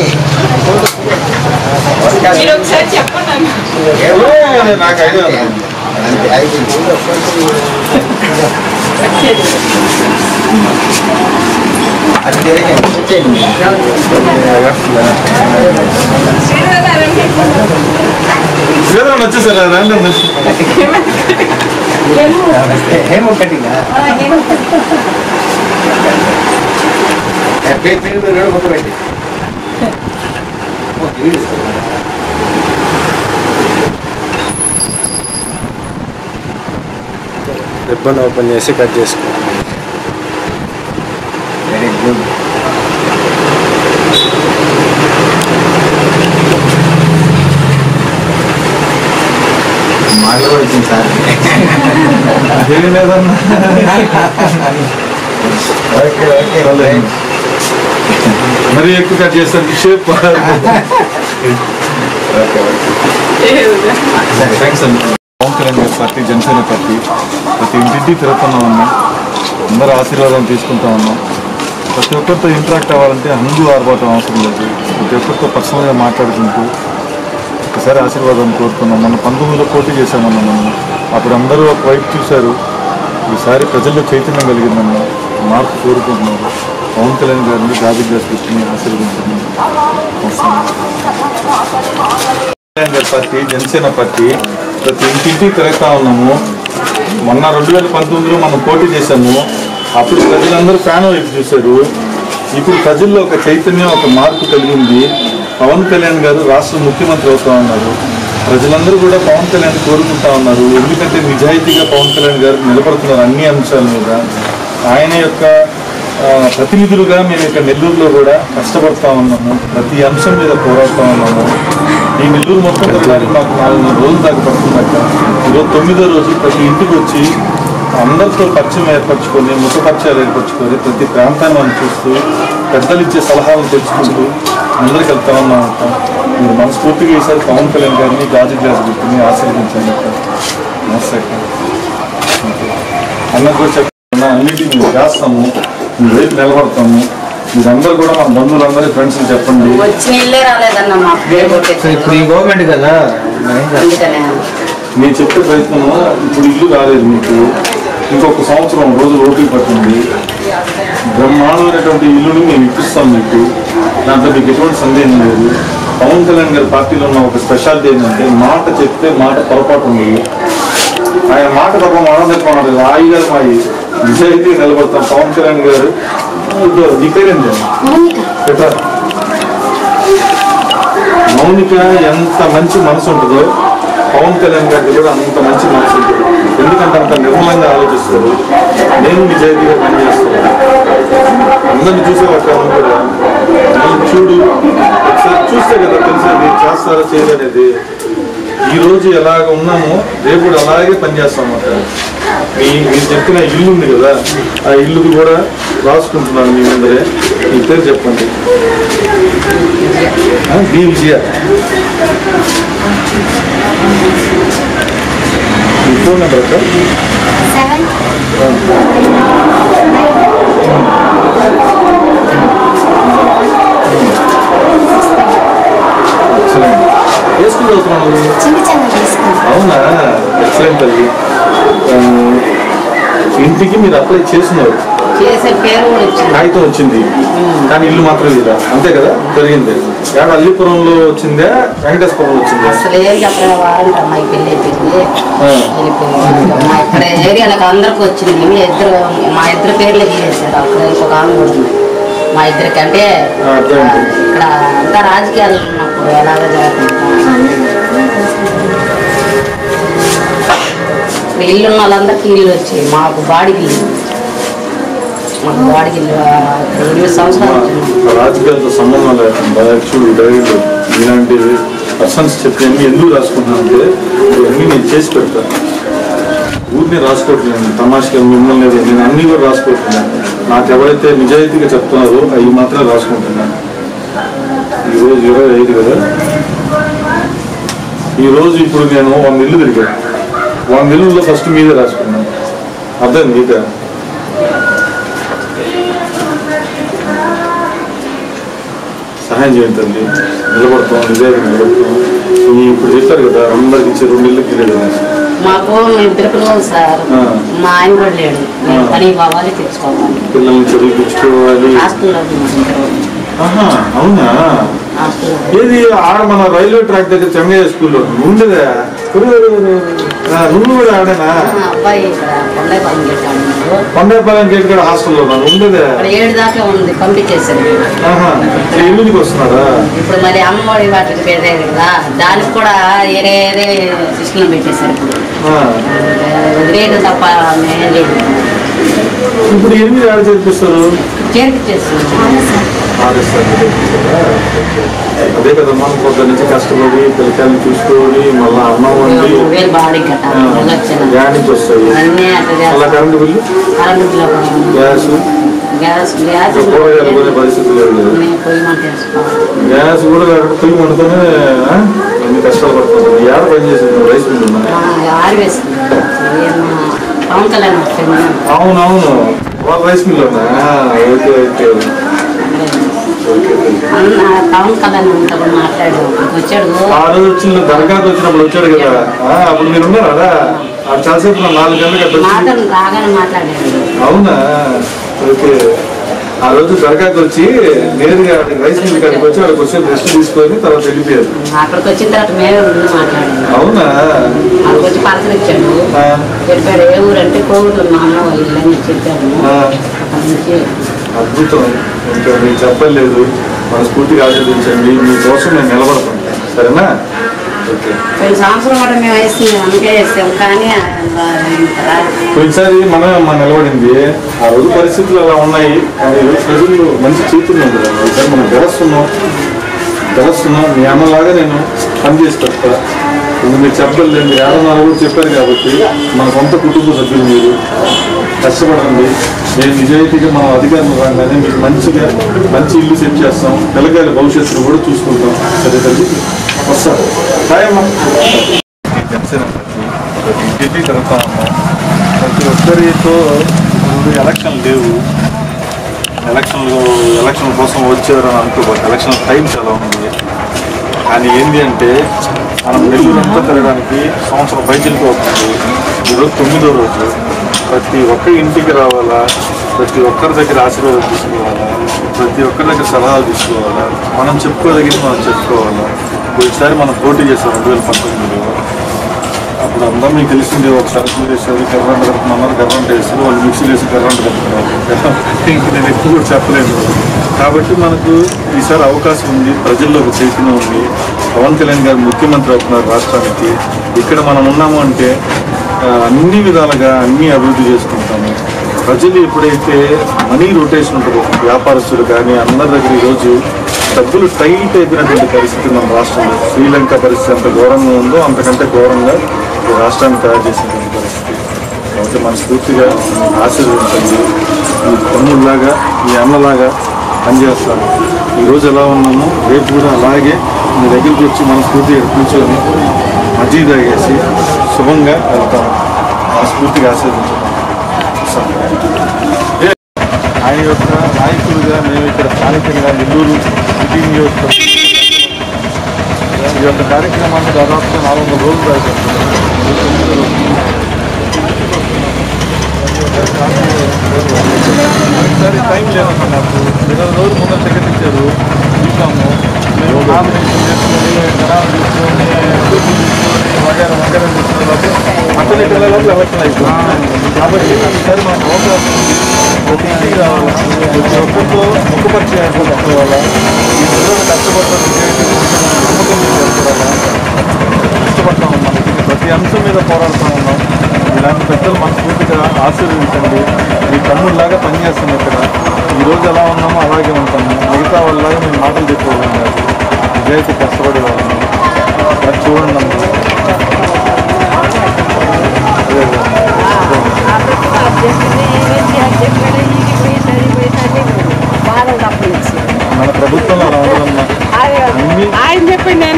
మీరు ఒకసారి చెప్పండి అన్న. ఏమో, నాకు ఐడియా ఉంది. అంతే అయిపోయింది అది తిరగండి వచ్చేయండి శ్రీధర్ శ్రీధరన్ వచ్చేసారా రండి అన్న. హేమో కటింగ్ పేరు పేరు పేరు ఫోటో పెట్టి రిబ్బన్ ఓపెన్ చేసి కట్ చేసుకో వెరీ గుడ్ మాకు కూడా వచ్చింది సార్ ఏమీ లేదన్న ఓకే ఓకే పర్లేదు. మరీ ఎక్కువ కట్ చేస్తాను షేప్ థ్యాంక్స్ అండి పవన్ కళ్యాణ్ గారి పార్టీ జనసేన పార్టీ ప్రతి ఇంటింటి తిరుగుతున్నా ఉన్నాం అందరూ ఆశీర్వాదం తీసుకుంటా ఉన్నాం ప్రతి ఒక్కరితో ఇంటరాక్ట్ అవ్వాలంటే హంగు ఆర్భాటం అవసరం లేదు ప్రతి ఒక్కరితో పర్సనల్గా మాట్లాడుకుంటూ ఒకసారి ఆశీర్వాదం కోరుకున్నాం మన పంతొమ్మిదిలో పోటీ చేశామన్నా మనం అప్పుడు అందరూ ఒక వైపు చూశారు ఈసారి ప్రజల్లో చైతన్యం కలిగిందన్న మార్పు కోరుకుంటున్నారు పవన్ కళ్యాణ్ గారిని గాజు గ్లాస్ పెట్టుకుని ఆశీర్వదించుకున్నాం కళ్యాణ్ గారి పార్టీ జనసేన పార్టీ ప్రతి ఇంటింటి తిరుగుతా ఉన్నాము మొన్న రెండు వేల పంతొమ్మిదిలో మనం పోటీ చేశాము అప్పుడు ప్రజలందరూ ఫ్యాన్ వైపు చూశారు ఇప్పుడు ప్రజల్లో ఒక చైతన్యం ఒక మార్పు కలిగింది పవన్ కళ్యాణ్ గారు రాష్ట్ర ముఖ్యమంత్రి అవుతా ఉన్నారు ప్రజలందరూ కూడా పవన్ కళ్యాణ్ కోరుకుంటా ఉన్నారు ఎందుకంటే నిజాయితీగా పవన్ కళ్యాణ్ గారు నిలబడుతున్నారు అన్ని అంశాల మీద ఆయన యొక్క ఆ, ప్రతినిధులుగా మేము ఇక్కడ నెల్లూరులో కూడా కష్టపడతా ఉన్నాము ప్రతి అంశం మీద పోరాడుతూ ఉన్నాము ఈ నెల్లూరు మొత్తం తిరగడానికి మాకు నాలుగు రోజులు దాకా పడుతుందట ఈరోజు తొమ్మిదో రోజు ప్రతి ఇంటికి వచ్చి అందరితో పరిచయం ఏర్పరచుకొని ముఖ పరిచయాలు ఏర్పరచుకొని ప్రతి ప్రాంతాన్ని మనం చూస్తూ పెద్దలు ఇచ్చే సలహాలను తెచ్చుకుంటూ అందరికి వెళ్తా ఉన్నాం అక్క. మీరు మనస్ఫూర్తిగా ఈసారి పవన్ కళ్యాణ్ గారిని గాజు గ్లాస్ పెట్టుకుని ఆశీర్వదించండి అక్క. నమస్తే అక్క అన్నకు కూడా చెప్తున్నా అన్నిటిని మేము చేస్తాము మీ వైపు నిలబడతాము మీరందరూ కూడా మన బంధువులందరూ ఫ్రెండ్స్ చెప్పండి వచ్చిన ఇల్లే రాలేదన్న మా పేరు కొట్టేసి ఇప్పుడు ఈ గవర్నమెంట్ కదా అందుకనే నేను చెప్పే ప్రయత్నము ఇప్పుడు ఇల్లు రాలేదు మీకు ఇంకొక సంవత్సరం రోజులు ఓపిక పట్టింది బ్రహ్మాండమైనటువంటి ఇల్లుని మేము ఇప్పిస్తాం మీకు దాంట్లో మీకు ఎటువంటి సందేహం లేదు పవన్ కళ్యాణ్ గారి పార్టీలో ఉన్న ఒక స్పెషాలిటీ ఏంటంటే మాట చెప్తే మాట పొరపాటు ఉండదు ఆయన మాట తప్ప మాట చెప్పమన్నారు రాయి గారు మా నిజాయితీ నిలబడతాం పవన్ కళ్యాణ్ గారు ఇదో నీ పేరేంటి పెట్టా మౌనిక ఎంత మంచి మనసు ఉంటుందో పవన్ కళ్యాణ్ గారికి కూడా అంత మంచి మనసు ఉంటుంది ఎందుకంటే అంత నిర్మలంగా ఆలోచిస్తారు నేను నిజాయితీగా పనిచేస్తాను అందరిని చూసేవాక కూడా మనం చూడు ఒకసారి చూస్తే కదా తెలిసేది చేస్తారా చేయదనేది ఈ రోజు ఎలాగ ఉన్నామో రేపు కూడా అలాగే పనిచేస్తాం అన్నమాట మీ మీరు చెప్పిన ఇల్లు ఉంది కదా ఆ ఇల్లు కూడా రాసుకుంటున్నాను మీ ముందరే మీ పేరు చెప్పండి ఆ, బి విజయ మీ ఫోన్ నెంబర్ అక్క సెవెన్ ఎక్సలెంట్ ఏ స్కూల్ చదువుతున్నావు చిన్న చిన్న తీసుకుంటాం అవునా ఎక్సలెంట్ తల్లి ఆ, ఇంటికి మీరు అప్లై చేసినారు చేసే పేరు కూడా వచ్చింది కాగితం వచ్చింది కానీ ఇల్లు మాత్రం లేదా అంతే కదా జరిగింది ఏడ అల్లిపురంలో వచ్చిందా వెంకటేశ్వరంలో వచ్చిందా అసలు ఏం చెప్పలే వారంట అమ్మాయి పెళ్ళి అయిపోయింది ఆ. వెళ్ళిపోయింది మా ఇక్కడ ఏరియాలకు అందరికి వచ్చింది మేము ఇద్దరు మా ఇద్దరు పేర్లే తీసేసారు అక్కడ ఇంకొక ఆమె కూడా ఉంది మా ఇద్దరికి అంటే ఆ, అర్థమైంది. ఇక్కడ అంతా రాజకీయాలు ఉన్నప్పుడు ఎలాగ జరుగుతుంది ఇప్పుడు ఇల్లు ఉన్న వాళ్ళందరికీ ఇల్లు వచ్చాయి మాకు బాడికి ఇల్లు మాకు బాడికి ఇల్లు ఆ, ఎనిమిది సంవత్సరాలు వచ్చింది రాజకీయాలతో సంబంధం లేకుండా చూడు డైరీలు ఇలాంటివి పర్సన్స్ చెప్పినవి ఎందుకు రాసుకున్నాను అంటే ఇవన్నీ నేను చేసి పెడతాను ఊరిని రాసుకోవట్లేదు తమాషగా మిమ్మల్ని లేదు. నేను అన్ని కూడా రాసుకోవట్లేదు నాకు ఎవరైతే నిజాయితీగా చెప్తున్నారో అవి మాత్రం రాసుకుంటున్నాను ఈరోజు ఇరవై ఐదు కదా ఈరోజు ఇప్పుడు నేను వంద ఇల్లు తిరిగాను వంద ఇల్లులో ఫస్ట్ మీదే రాసుకున్నాను అర్థం మీదే సహాయం చేయండి తల్లి నిలబడతాం నిజాయితీ నిలబడతాం ఈ ఇప్పుడు చెప్పారు కదా అందరికి ఇచ్చే రెండు ఇళ్ళకి ఇల్లు మాకు మేము పిలుపులు సార్ ఆ. మా ఆయన కూడా లేడు మేము ఆ. పని పోవాలి తెచ్చుకోవాలి పిల్లల్ని చదివించుకోవాలి హాస్టల్లో ఆహా, అవునా హాస్టల్లో ఏది ఆడ మన రైల్వే ట్రాక్ దగ్గర చెంగయ్య స్కూల్లో ఉండదా ఆ, నువ్వు కూడా ఆడేనా ఆ అబ్బాయి ఇక్కడ కొండే పని చేశాడు కొండపాలెం గేట్ కూడా హాస్టల్లో ఉన్నాను ఉండదా ఇక్కడ ఏడు దాకా ఉంది పంపించేశారు ఆహా ఎల్లుండికి వస్తున్నారా ఇప్పుడు మరి అమ్మఒడి వాటికి పెట్టారు కదా దానికి కూడా ఏరే ఏరే సిస్టమ్ పెట్టేశారు ఇప్పుడు ఆ, వదిలేదు తప్ప మేమేం లేదు ఇప్పుడు ఎనిమిది ఆడ చేర్పిస్తారు చేర్పించేస్తున్నాం ఆడిస్తారు అదే కదా మనం పొద్దు నుంచి కష్టపడి పిల్లకాయలు చూసుకొని మళ్ళా అన్నం వండి మూడు వేలు బాడీ కట్ట ఆ, ఎలక్షన్ గ్యాస్ నుంచి వస్తాయి అన్నీ అట్లా మళ్ళా చేస్తాం current bill current bill gas gas gas ఇంకా కూరగాయలు కొనే పరిస్థితి లేదు కదా. మేము పొయ్యి మంట వేసుకోవాలి గ్యాస్ కూడా అక్కడ పొయ్యి వండుతూనే ఆ, అన్ని కష్టాలు పడుతుంది ఏడ పని చేసింది రైస్ మిల్ ఉన్నాయి ఆరివేస్తుంది పవన్ కళ్యాణ్ వచ్చింది అవును అవును వాళ్ళ రైస్ మిల్ ఉన్నా ఓకే ఓకే ఓకే అన్న పవన్ కళ్యాణ్ అంతా కూడా మాట్లాడు వచ్చాడు ఆ రోజు వచ్చిన దర్గాకి వచ్చినప్పుడు వచ్చాడు కదా ఆ, అప్పుడు మీరు ఉన్నారు కదా ఆ చాలాసేపు నా నాలుగు గంటలకు అట్లా వచ్చి మాటలు రాగానే మాట్లాడాడు అవునా ఓకే ఆ రోజు దర్గాకి వచ్చి నేరుగా అక్కడికి రైస్ మిల్ కాడికి వచ్చి అక్కడికి వచ్చి రెస్ట్ తీసుకొని తర్వాత వెళ్ళిపోయారు అక్కడికి వచ్చిన తర్వాత మేమే ఉండి మాట్లాడాము అవునా అక్కడికి వచ్చి పర్సలు ఇచ్చాడు ఆ, చెప్పాడు ఏ ఊరంటే కోవిడ్ మా అన్న వాళ్ళ ఇల్లు అని చెప్పాడు ఆ, అక్కడి నుంచి అద్భుతం ఇంకా మీకు చెప్పలేదు మనస్ఫూర్తిగా ఆశీర్వదించండి మీకోసం నేను నిలబడతాను సరేనా ఓకే పోయిన సంవత్సరం కూడా మేము వేసింది అందుకే వేసాం కానీ రాదు. పోయినసారి మనమే అమ్మ నిలబడింది ఆ రోజు పరిస్థితులు అలా ఉన్నాయి కానీ ఈరోజు ప్రజలు మంచి చైతన్యం ఉంది ఈసారి మనం గెలుస్తున్నాం గెలుస్తున్నాం మీ అన్నలాగా నేను పని చేసి పెడతా ఇది మీరు చెప్పలేదు మీరు ఏడన్నారు కూడా చెప్పారు కాబట్టి మన సొంత కుటుంబ సభ్యులు మీరు కష్టపడండి నేను నిజాయితీగా మన అధికారులు రాగానే మీకు మంచిగా మంచి ఇల్లు సెట్ చేస్తాం పిల్లకాయల భవిష్యత్తును కూడా చూసుకుంటాం సరే తల్లి వస్తాను బాయ్ అమ్మా ఇంటికి తిరుగుతా ఉన్నాం ప్రతి ఒక్కరితో ఇప్పుడు ఎలక్షన్ లేవు ఎలక్షన్లు ఎలక్షన్ కోసం వచ్చారు అని అనుకోబోదు ఎలక్షన్ టైం చాలా ఉంది కానీ ఏంటి అంటే మనం నెల్లూరు అంతా తిరగడానికి సంవత్సరం పైకి అవుతుంది ఈరోజు తొమ్మిదో రోజు ప్రతి ఒక్క ఇంటికి రావాలా ప్రతి ఒక్కరి దగ్గర ఆశీర్వాదం తీసుకోవాలా ప్రతి ఒక్కరి దగ్గర సలహాలు తీసుకోవాలా మనం చెప్పుకోదగిన మనం చెప్పుకోవాలా పోయినసారి మనం పోటీ చేసాం రెండు వేల పంతొమ్మిదిలో అప్పుడు అందరూ మీకు తెలిసింది ఒక సరుకులు వేసేది కర్రంట కడుతున్నారు కర్రంట వేస్తారు వాళ్ళు మిక్సీలు వేసి కర్రంట కడుతున్నారు ఇంక నేను ఎక్కువ కూడా చెప్పలేదు కాబట్టి మనకు ఈసారి అవకాశం ఉంది ప్రజల్లో ఒక చైతన్యం ఉంది పవన్ కళ్యాణ్ గారు ముఖ్యమంత్రి అవుతున్నారు రాష్ట్రానికి ఇక్కడ మనం ఉన్నాము అంటే ఆ, అన్ని విధాలుగా అన్ని అభివృద్ధి చేసుకుంటాము ప్రజలు ఎప్పుడైతే మనీ రొటేషన్ ఉంటుందో వ్యాపారస్తులు కానీ అందరి దగ్గర ఈరోజు డబ్బులు టైట్ అయిపోయినటువంటి పరిస్థితి మన రాష్ట్రంలో శ్రీలంక పరిస్థితి ఎంత ఘోరంగా ఉందో అంతకంటే ఘోరంగా ఈ రాష్ట్రాన్ని తయారు చేసినటువంటి పరిస్థితి కాబట్టి మనస్ఫూర్తిగా ఆశీర్వదించండి ఈ తమ్ముళ్ళలాగా ఈ అన్నలాగా పనిచేస్తాను ఈరోజు ఎలా ఉన్నామో రేపు కూడా అలాగే మీ దగ్గరికి వచ్చి మనస్ఫూర్తిగా ఇక్కడ కూర్చొని మజ్జీ తాగేసి శుభంగా వెళ్తాము మనస్ఫూర్తిగా ఆశీర్వదించండి ఆయన యొక్క నాయకులుగా మేము ఇక్కడ స్థానికంగా నెల్లూరు సిటీ నియోజకవర్గం ఈ యొక్క కార్యక్రమాన్ని దాదాపుగా నాలుగు వందల రోజులు జరుగుతుంది ఒకసారి టైం లేదమ్మా నాకు ఇరవై రోజులు ముందర టికెట్ ఇచ్చారు చూసాము మేము నామినేషన్ చేసుకొని జనాలు తీసుకొని తీసుకొని వగేర వగేర తీసుకుని కాబట్టి అతని పిల్లలకు ఎలక్షన్ అయిపోయింది కాబట్టి ఈసారి మనం అవకాశం ఉంది. ప్రతి ఇంటికి రావాలి ప్రతి ఒక్కరితో ముఖపరిచయం ఏర్పరచుకోవాలా ఈ ప్రజలు కష్టపడతారు నమ్మకం మీద ఏర్పడాలా కష్టపడతా ఉన్నాం ప్రతి అంశం మీద పోరాడుతూ ఉన్నాం ఇలాంటి పెద్దలు మనస్ఫూర్తిగా ఆశీర్వదించండి మీ తమ్ముళ్ళలాగా పనిచేస్తాం ఇక్కడ ఈ రోజు ఎలా ఉన్నామో అలాగే ఉంటాము మిగతా వాళ్ళలాగా మేము మాటలు చెప్పుకోవాలి నిజాయితీ కష్టపడే వాళ్ళని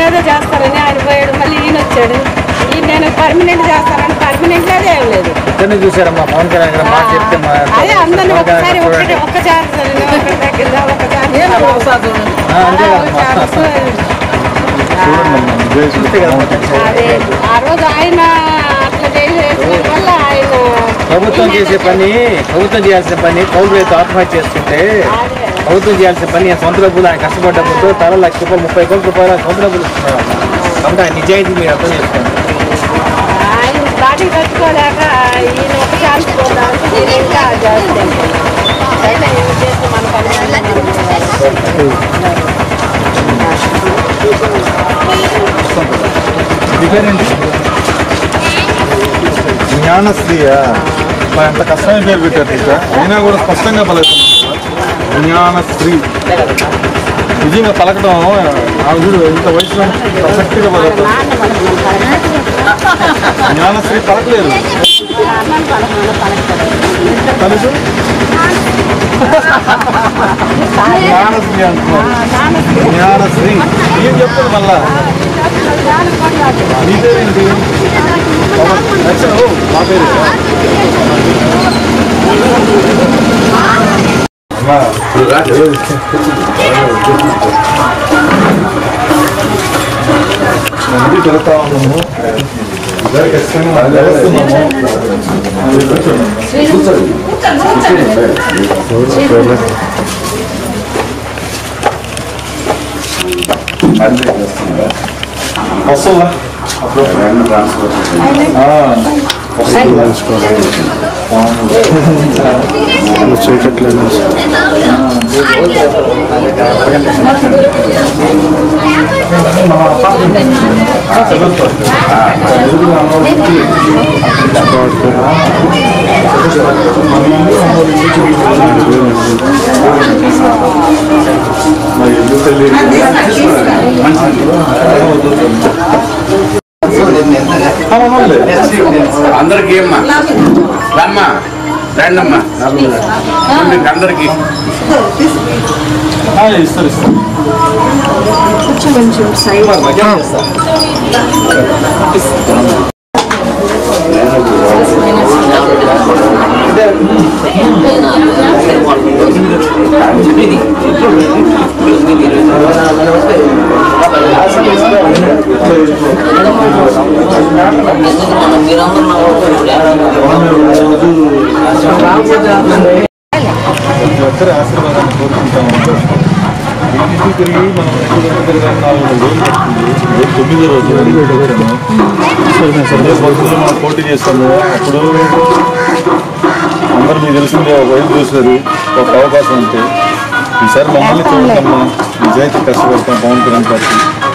ఏదో చేస్తారని ఆయన పోయాడు మళ్ళీ ఈయన వచ్చాడు ఈయన నేను పర్మనెంట్ చేస్తానని పర్మనెంట్ అదే ఏం లేదు ఇద్దరిని చూసారమ్మా పవన్ కళ్యాణ్ గారు మాట చెప్తే మా అదే అందరిని పవన్ కళ్యాణ్ ఒకసారి గారు ఒకటి చూడండి. ఒక్కసారి ఒకటి తగ్గిందా ఒకసారి ఆ, అంతే కదమ్మా. చూస్తే కదా అదే ఆ రోజు ఆయన అట్లా చేసేసిన వల్ల ఆయన ప్రభుత్వం చేసే పని ప్రభుత్వం చేయాల్సిన పని కౌలు రైతు ఆత్మహత్య చేసుకుంటే ప్రభుత్వం చేయాల్సిన పని ఆయన సొంత డబ్బులు ఆయన కష్టపడ్డ డబ్బులతో తల లక్ష రూపాయలు ముప్పై కోట్ల రూపాయలు ఆయన సొంత డబ్బులు ఇస్తున్నారు కాబట్టి ఆయన నిజాయితీ మీరు అర్థం చేసుకోండి ఆయన బాడీ తట్టుకోలేక ఈయన ఒక ఛాన్స్ పోదామంటే నేను ఇంకా జాగ్రత్త సరే ఏం చేస్తే మన పని జ్ఞానశ్రీయ మరి ఎంత కష్టమైన పేరు పెట్టారు టీచా అయినా కూడా స్పష్టంగా పలుకుతుంది జ్ఞానశ్రీ నిజంగా పలకడం ఆమె చూడు ఇంత వయసులో పర్ఫెక్ట్గా పలుకుతుంది జ్ఞానశ్రీ పలకలేరు కలుసు జ్ఞానశ్రీ అంటున్నారు జ్ఞానశ్రీ ఏం చెప్తుంది మళ్ళా నీ పేరేంటి అచ్చా, ఓ, మా పేరు అమ్మా, మంది తిరుగుతా ఉన్నాము ఇద్దరు ఖచ్చితంగా వస్తున్నాము వస్తుందా అందరికి అమ్మా రమ్మా రండమ్మా మీకు అందరికి ఇస్తారు ఇస్తారు ప్రతి ఒక్కరి ఆశీర్వాదాన్ని కోరుకుంటాము ఇంటికి తిరిగి మనం రెండు గంటలు తిరగాలి నాలుగు రోజులు పడుతుంది రేపు తొమ్మిదో రోజు అడిగి వచ్చాము రేపు భక్తులు మనం పోటీ చేస్తాము అప్పుడు అందరూ మీకు తెలిసిందే ఒక వైపు చూసారు ఒక అవకాశం ఉంటే ఈసారి మమ్మల్ని చూడమ్మా నిజాయితీ కష్టపడతాం పవన్ కళ్యాణ్ పార్టీ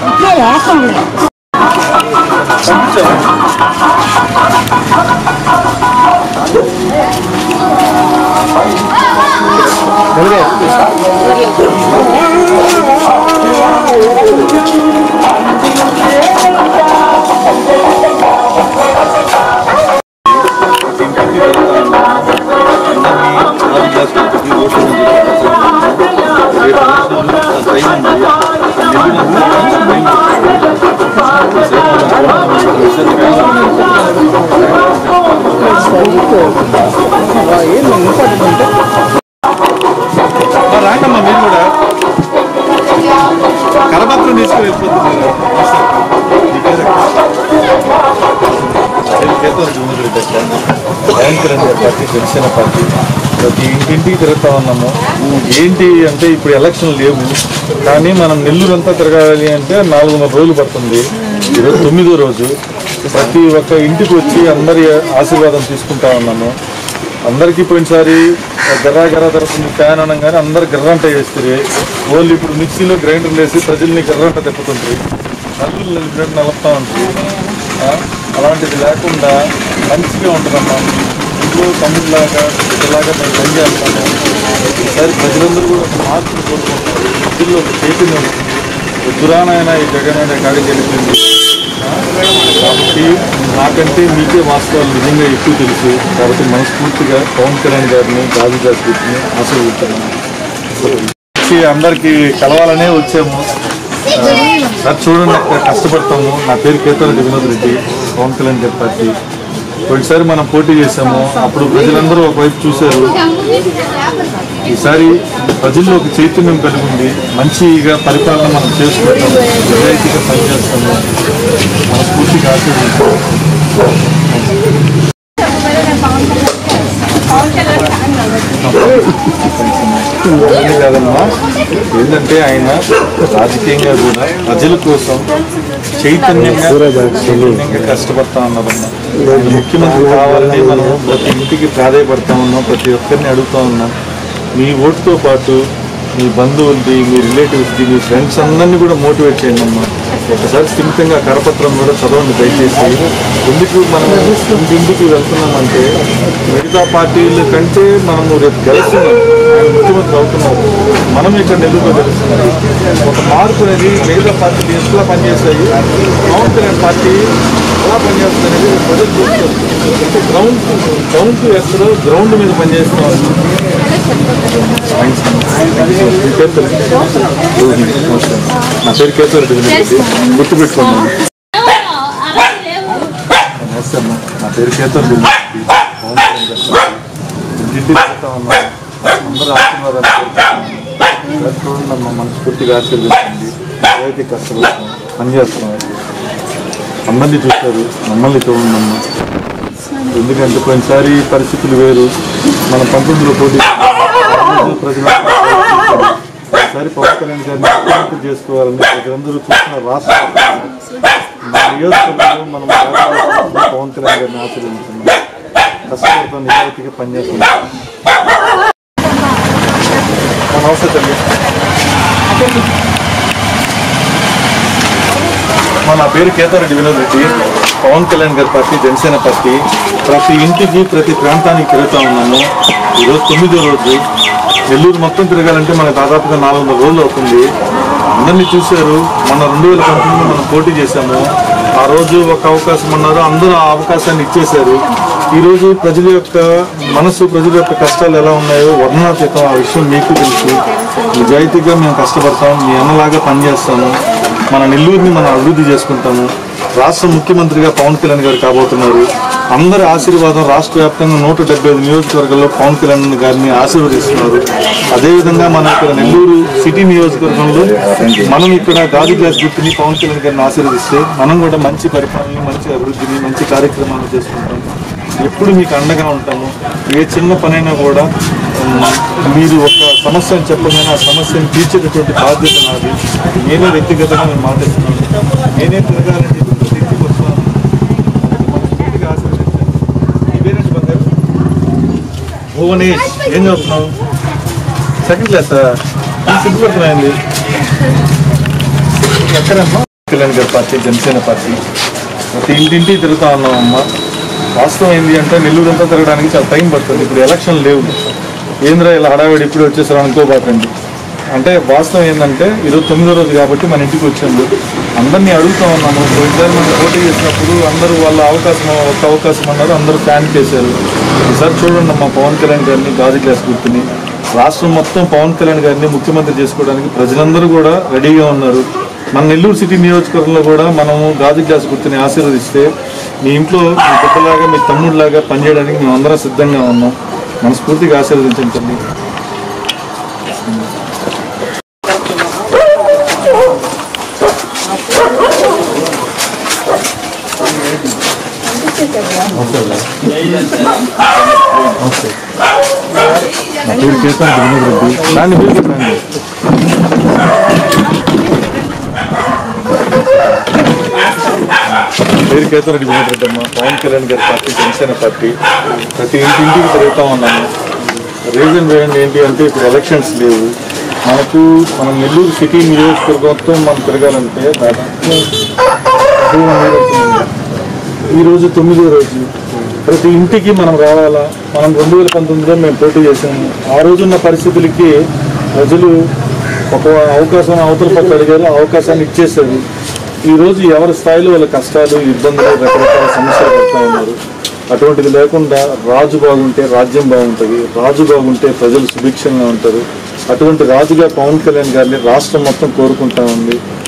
రాండమ్మా మీరు కూడా కరపత్రం తీసుకుని వెళ్ళిపోతున్నారు పార్టీ జనసేన పార్టీ ప్రతి ఇంటింటికి తిరుగుతా ఉన్నాము ఏంటి అంటే ఇప్పుడు ఎలక్షన్ లేవు కానీ మనం నెల్లూరు అంతా తిరగాలి అంటే నాలుగున్నర రోజులు పడుతుంది ఈరోజు తొమ్మిదో రోజు ప్రతి ఒక్క ఇంటికి వచ్చి అందరి ఆశీర్వాదం తీసుకుంటా ఉన్నాము అందరికీ పోయినసారి గర్రా గర్రా తరపుంది ఫ్యాన్ అనగానే అందరు గర్రంట వేస్తారు ఓన్లీ ఇప్పుడు మిక్సీలో గ్రైండర్లు వేసి ప్రజల్ని గర్రంట తిప్పుతుంటారు నలుగురు నలిపినట్టు నలుపుతా ఉంటారు ఆ, అలాంటిది లేకుండా మంచిగా ఉంటుందమ్మా ఇంట్లో తమ్ముళ్ళలాగా ఇలాగా మేము పని చేస్తాము ఈసారి ప్రజలందరూ కూడా ఒక మార్పును కోరుకుంటారు ప్రజల్లో ఒక చైతన్యం ఉంటుంది దురానైనా ఈ జగన్ అనే కాడికి వెళ్ళిపోయింది కాబట్టి నాకంటే మీకే వాస్తవాలు నిజంగా ఎక్కువ తెలుసు కాబట్టి మనస్ఫూర్తిగా పవన్ కళ్యాణ్ గారిని గాజు గారిని ఆశీర్వదిస్తున్నాను వచ్చి అందరికి కలవాలనే వచ్చాము సార్ చూడండి అక్కడ కష్టపడతాము నా పేరు కేతరెడ్డి వినోద్ రెడ్డి పవన్ కళ్యాణ్ గారి పార్టీ పోయినసారి మనం పోటీ చేసాము అప్పుడు ప్రజలందరూ ఒకవైపు చూశారు ఈసారి ప్రజల్లో ఒక చైతన్యం కలిగి ఉంది మంచిగా పరిపాలన మనం చేసుకుంటాము నిజాయితీగా పనిచేస్తాము మన స్ఫూర్తిగా ఆశీర్వదిస్తాము అది కాదమ్మా ఏంటంటే ఆయన రాజకీయంగా కూడా ప్రజల కోసం చైతన్యంగా చైతన్యంగా కష్టపడతా ఉన్నారమ్మా ఆయన ముఖ్యమంత్రి కావాలని మనం ప్రతి ఇంటికి ప్రాధాయపడతా ఉన్నాం ప్రతి ఒక్కరిని అడుగుతా ఉన్నాం మీ ఓటుతో పాటు మీ బంధువులది మీ రిలేటివ్స్ది మీ ఫ్రెండ్స్ అందరినీ కూడా మోటివేట్ చేయండి అమ్మా ఒకసారి స్థిమితంగా కరపత్రం కూడా చదవండి దయచేసి ఎందుకు మనం ఇంటింటికి వెళ్తున్నామంటే మిగతా పార్టీల కంటే మనము రేపు గెలుస్తున్నాం ఆయన ముఖ్యమంత్రి అవుతున్నారు మనం ఇక్కడ నెల్లూరులో గెలుస్తున్నాం ఒక మార్పు అనేది మిగతా పార్టీలు ఎట్లా పనిచేస్తాయి పవన్ కళ్యాణ్ పార్టీ ఎలా పనిచేస్తుంది అనేది ప్రజలు చూస్తారు అంటే గ్రౌండ్ గ్రౌండ్ ఎక్కడో గ్రౌండ్ మీద పనిచేస్తున్నాం మీ పేరు తెలుసు? నా పేరు కేశవరెడ్డి వినోద్. గుర్తు పెట్టుకున్నాను నమస్తే అమ్మా నా పేరు కేతవరెడ్డి వినోద్. పవన్ కళ్యాణ్ గారి పార్టీ. ఇంటింటికి వెళ్తా ఉన్నాం. అందరూ ఆశీర్వాదాలు కోరుకుంటున్నాం. ఇలా చూడండి అమ్మా మనస్ఫూర్తిగా ఆశీర్వదించండి ఏదైతే కష్టపడుతున్నాం పనిచేస్తున్నాం అందరినీ చూశారు మమ్మల్ని చూడండి అమ్మా ఎందుకంటే పోయినసారి పరిస్థితులు వేరు మనం పంతొమ్మిదిలో పోటీ ప్రజలు ఈసారి పవన్ కళ్యాణ్ గారిని ముఖ్యమంత్రి చేసుకోవాలని ప్రజలందరూ చూసిన రాష్ట్ర మన నియోజకవర్గంలో మనం రాజకీయ పవన్ కళ్యాణ్ గారిని ఆశీర్వదించున్నాం కష్టపడతాం నిజాయితీగా పనిచేస్తున్నాం మన అవసరం తల్లి మా నా పేరు కేతారెడ్డి వినోద్ రెడ్డి పవన్ కళ్యాణ్ గారి పార్టీ జనసేన పార్టీ ప్రతి ఇంటికి ప్రతి ప్రాంతానికి తిరుగుతా ఉన్నాము ఈరోజు తొమ్మిదో రోజు నెల్లూరు మొత్తం తిరగాలంటే మనకు దాదాపుగా నాలుగు వందల రోజులు అవుతుంది అందరినీ చూశారు మన రెండు వేల పంతొమ్మిదిలో మనం పోటీ చేశాము ఆ రోజు ఒక అవకాశం అన్నారు అందరూ ఆ అవకాశాన్ని ఇచ్చేశారు ఈ రోజు ప్రజల యొక్క మనసు ప్రజల యొక్క కష్టాలు ఎలా ఉన్నాయో వర్ణనాతీతం ఆ విషయం మీకు తెలుసు నిజాయితీగా మేము కష్టపడతాం మీ అన్నలాగా పనిచేస్తాము మన నెల్లూరుని మనం అభివృద్ధి చేసుకుంటాము రాష్ట్ర ముఖ్యమంత్రిగా పవన్ కళ్యాణ్ గారు కాబోతున్నారు అందరి ఆశీర్వాదం రాష్ట్ర వ్యాప్తంగా నూట డెబ్బై ఐదు నియోజకవర్గాల్లో పవన్ కళ్యాణ్ గారిని ఆశీర్వదిస్తున్నారు అదేవిధంగా మన ఇక్కడ నెల్లూరు సిటీ నియోజకవర్గంలో మనం ఇక్కడ గాజు గ్లాస్ గుర్తుని పవన్ కళ్యాణ్ గారిని ఆశీర్వదిస్తే మనం కూడా మంచి పరిపాలన మంచి అభివృద్ధిని మంచి కార్యక్రమాలు చేసుకుంటాం ఎప్పుడు మీకు అండగా ఉంటాము ఏ చిన్న పనైనా కూడా ఉమ్, మీరు ఒక సమస్యను చెప్పగానే ఆ సమస్యను తీర్చేటటువంటి బాధ్యత నాది నేనే వ్యక్తిగతంగా నేను మాట్లాడుతున్నాను నేనే తిరగాలని చెప్పి ప్రతి ఇంటికి వస్తాను మనస్ఫూర్తిగా ఆశీర్వదించండి. నీ పేరేంటి బంగారు భువనేష్ ఏం చదువుతున్నావు సెకండ్ క్లాస్ సిగ్గుపడుతున్నాయండి ఎక్కడమ్మా కళ్యాణ్ గారి పార్టీ జనసేన పార్టీ ప్రతి ఇంటింటి తిరుగుతా ఉన్నాం అమ్మా వాస్తవం ఏంటి అంటే నెల్లూరు అంతా తిరగడానికి చాలా టైం పడుతుంది ఇప్పుడు ఎలక్షన్ లేవు ఏంద్రా ఇలా హడావిడి ఇప్పుడు వచ్చేసారు అనుకోబాకండి అంటే వాస్తవం ఏంటంటే ఈరోజు తొమ్మిదో రోజు కాబట్టి మన ఇంటికి వచ్చాము అందరినీ అడుగుతా ఉన్నాము పోయినసారి మనం పోటీ చేసినప్పుడు అందరూ వాళ్ళ అవకాశం ఒక అవకాశం అన్నారు అందరూ ఫ్యాన్ చేశారు ఈసారి చూడండి మా పవన్ కళ్యాణ్ గారిని గాజు గ్లాస్ గుర్తుని రాష్ట్రం మొత్తం పవన్ కళ్యాణ్ గారిని ముఖ్యమంత్రి చేసుకోవడానికి ప్రజలందరూ కూడా రెడీగా ఉన్నారు మన నెల్లూరు సిటీ నియోజకవర్గంలో కూడా మనము గాజు గ్లాస్ గుర్తుని ఆశీర్వదిస్తే మీ ఇంట్లో మీ బిడ్డలాగా మీ తమ్ముడిలాగా పనిచేయడానికి మేము అందరం సిద్ధంగా ఉన్నాం మనస్ఫూర్తిగా ఆశీర్వదించండి తల్లి నమస్తే. నా పేరు కేతన్ వినోద్ రెడ్డి రాండి మీరు కూడా రండి పేరు కేతరెడ్డి వినోదరెడ్డి అమ్మ పవన్ కళ్యాణ్ గారి పార్టీ జనసేన పార్టీ ప్రతి ఇంటింటికి తిరుగుతా ఉన్నాము రీజన్ వేయండి ఏంటి అంటే ఇప్పుడు ఎలక్షన్స్ లేవు మనకు మనం నెల్లూరు సిటీ నియోజకవర్గంతో మనం తిరగాలంటే దాదాపు టూ హండ్రెడ్ అవుతుంది. ఈ రోజు తొమ్మిదో రోజు ప్రతి ఇంటికి మనం రావాలా మనం రెండు వేల పంతొమ్మిదిలో మేము పోటీ చేసాము ఆ రోజున్న పరిస్థితులకి ప్రజలు ఒక అవకాశం అవతల పక్క అడిగారు ఆ అవకాశాన్ని ఇచ్చేసారు ఈ రోజు ఎవరి స్థాయిలో వాళ్ళ కష్టాలు ఇబ్బందులు రకరకాల సమస్యలు పడుతూ ఉన్నారు అటువంటిది లేకుండా రాజు బాగుంటే రాజ్యం బాగుంటుంది రాజు బాగుంటే ప్రజలు సుభిక్షంగా ఉంటారు అటువంటి రాజుగా పవన్ కళ్యాణ్ గారిని రాష్ట్రం మొత్తం కోరుకుంటా ఉంది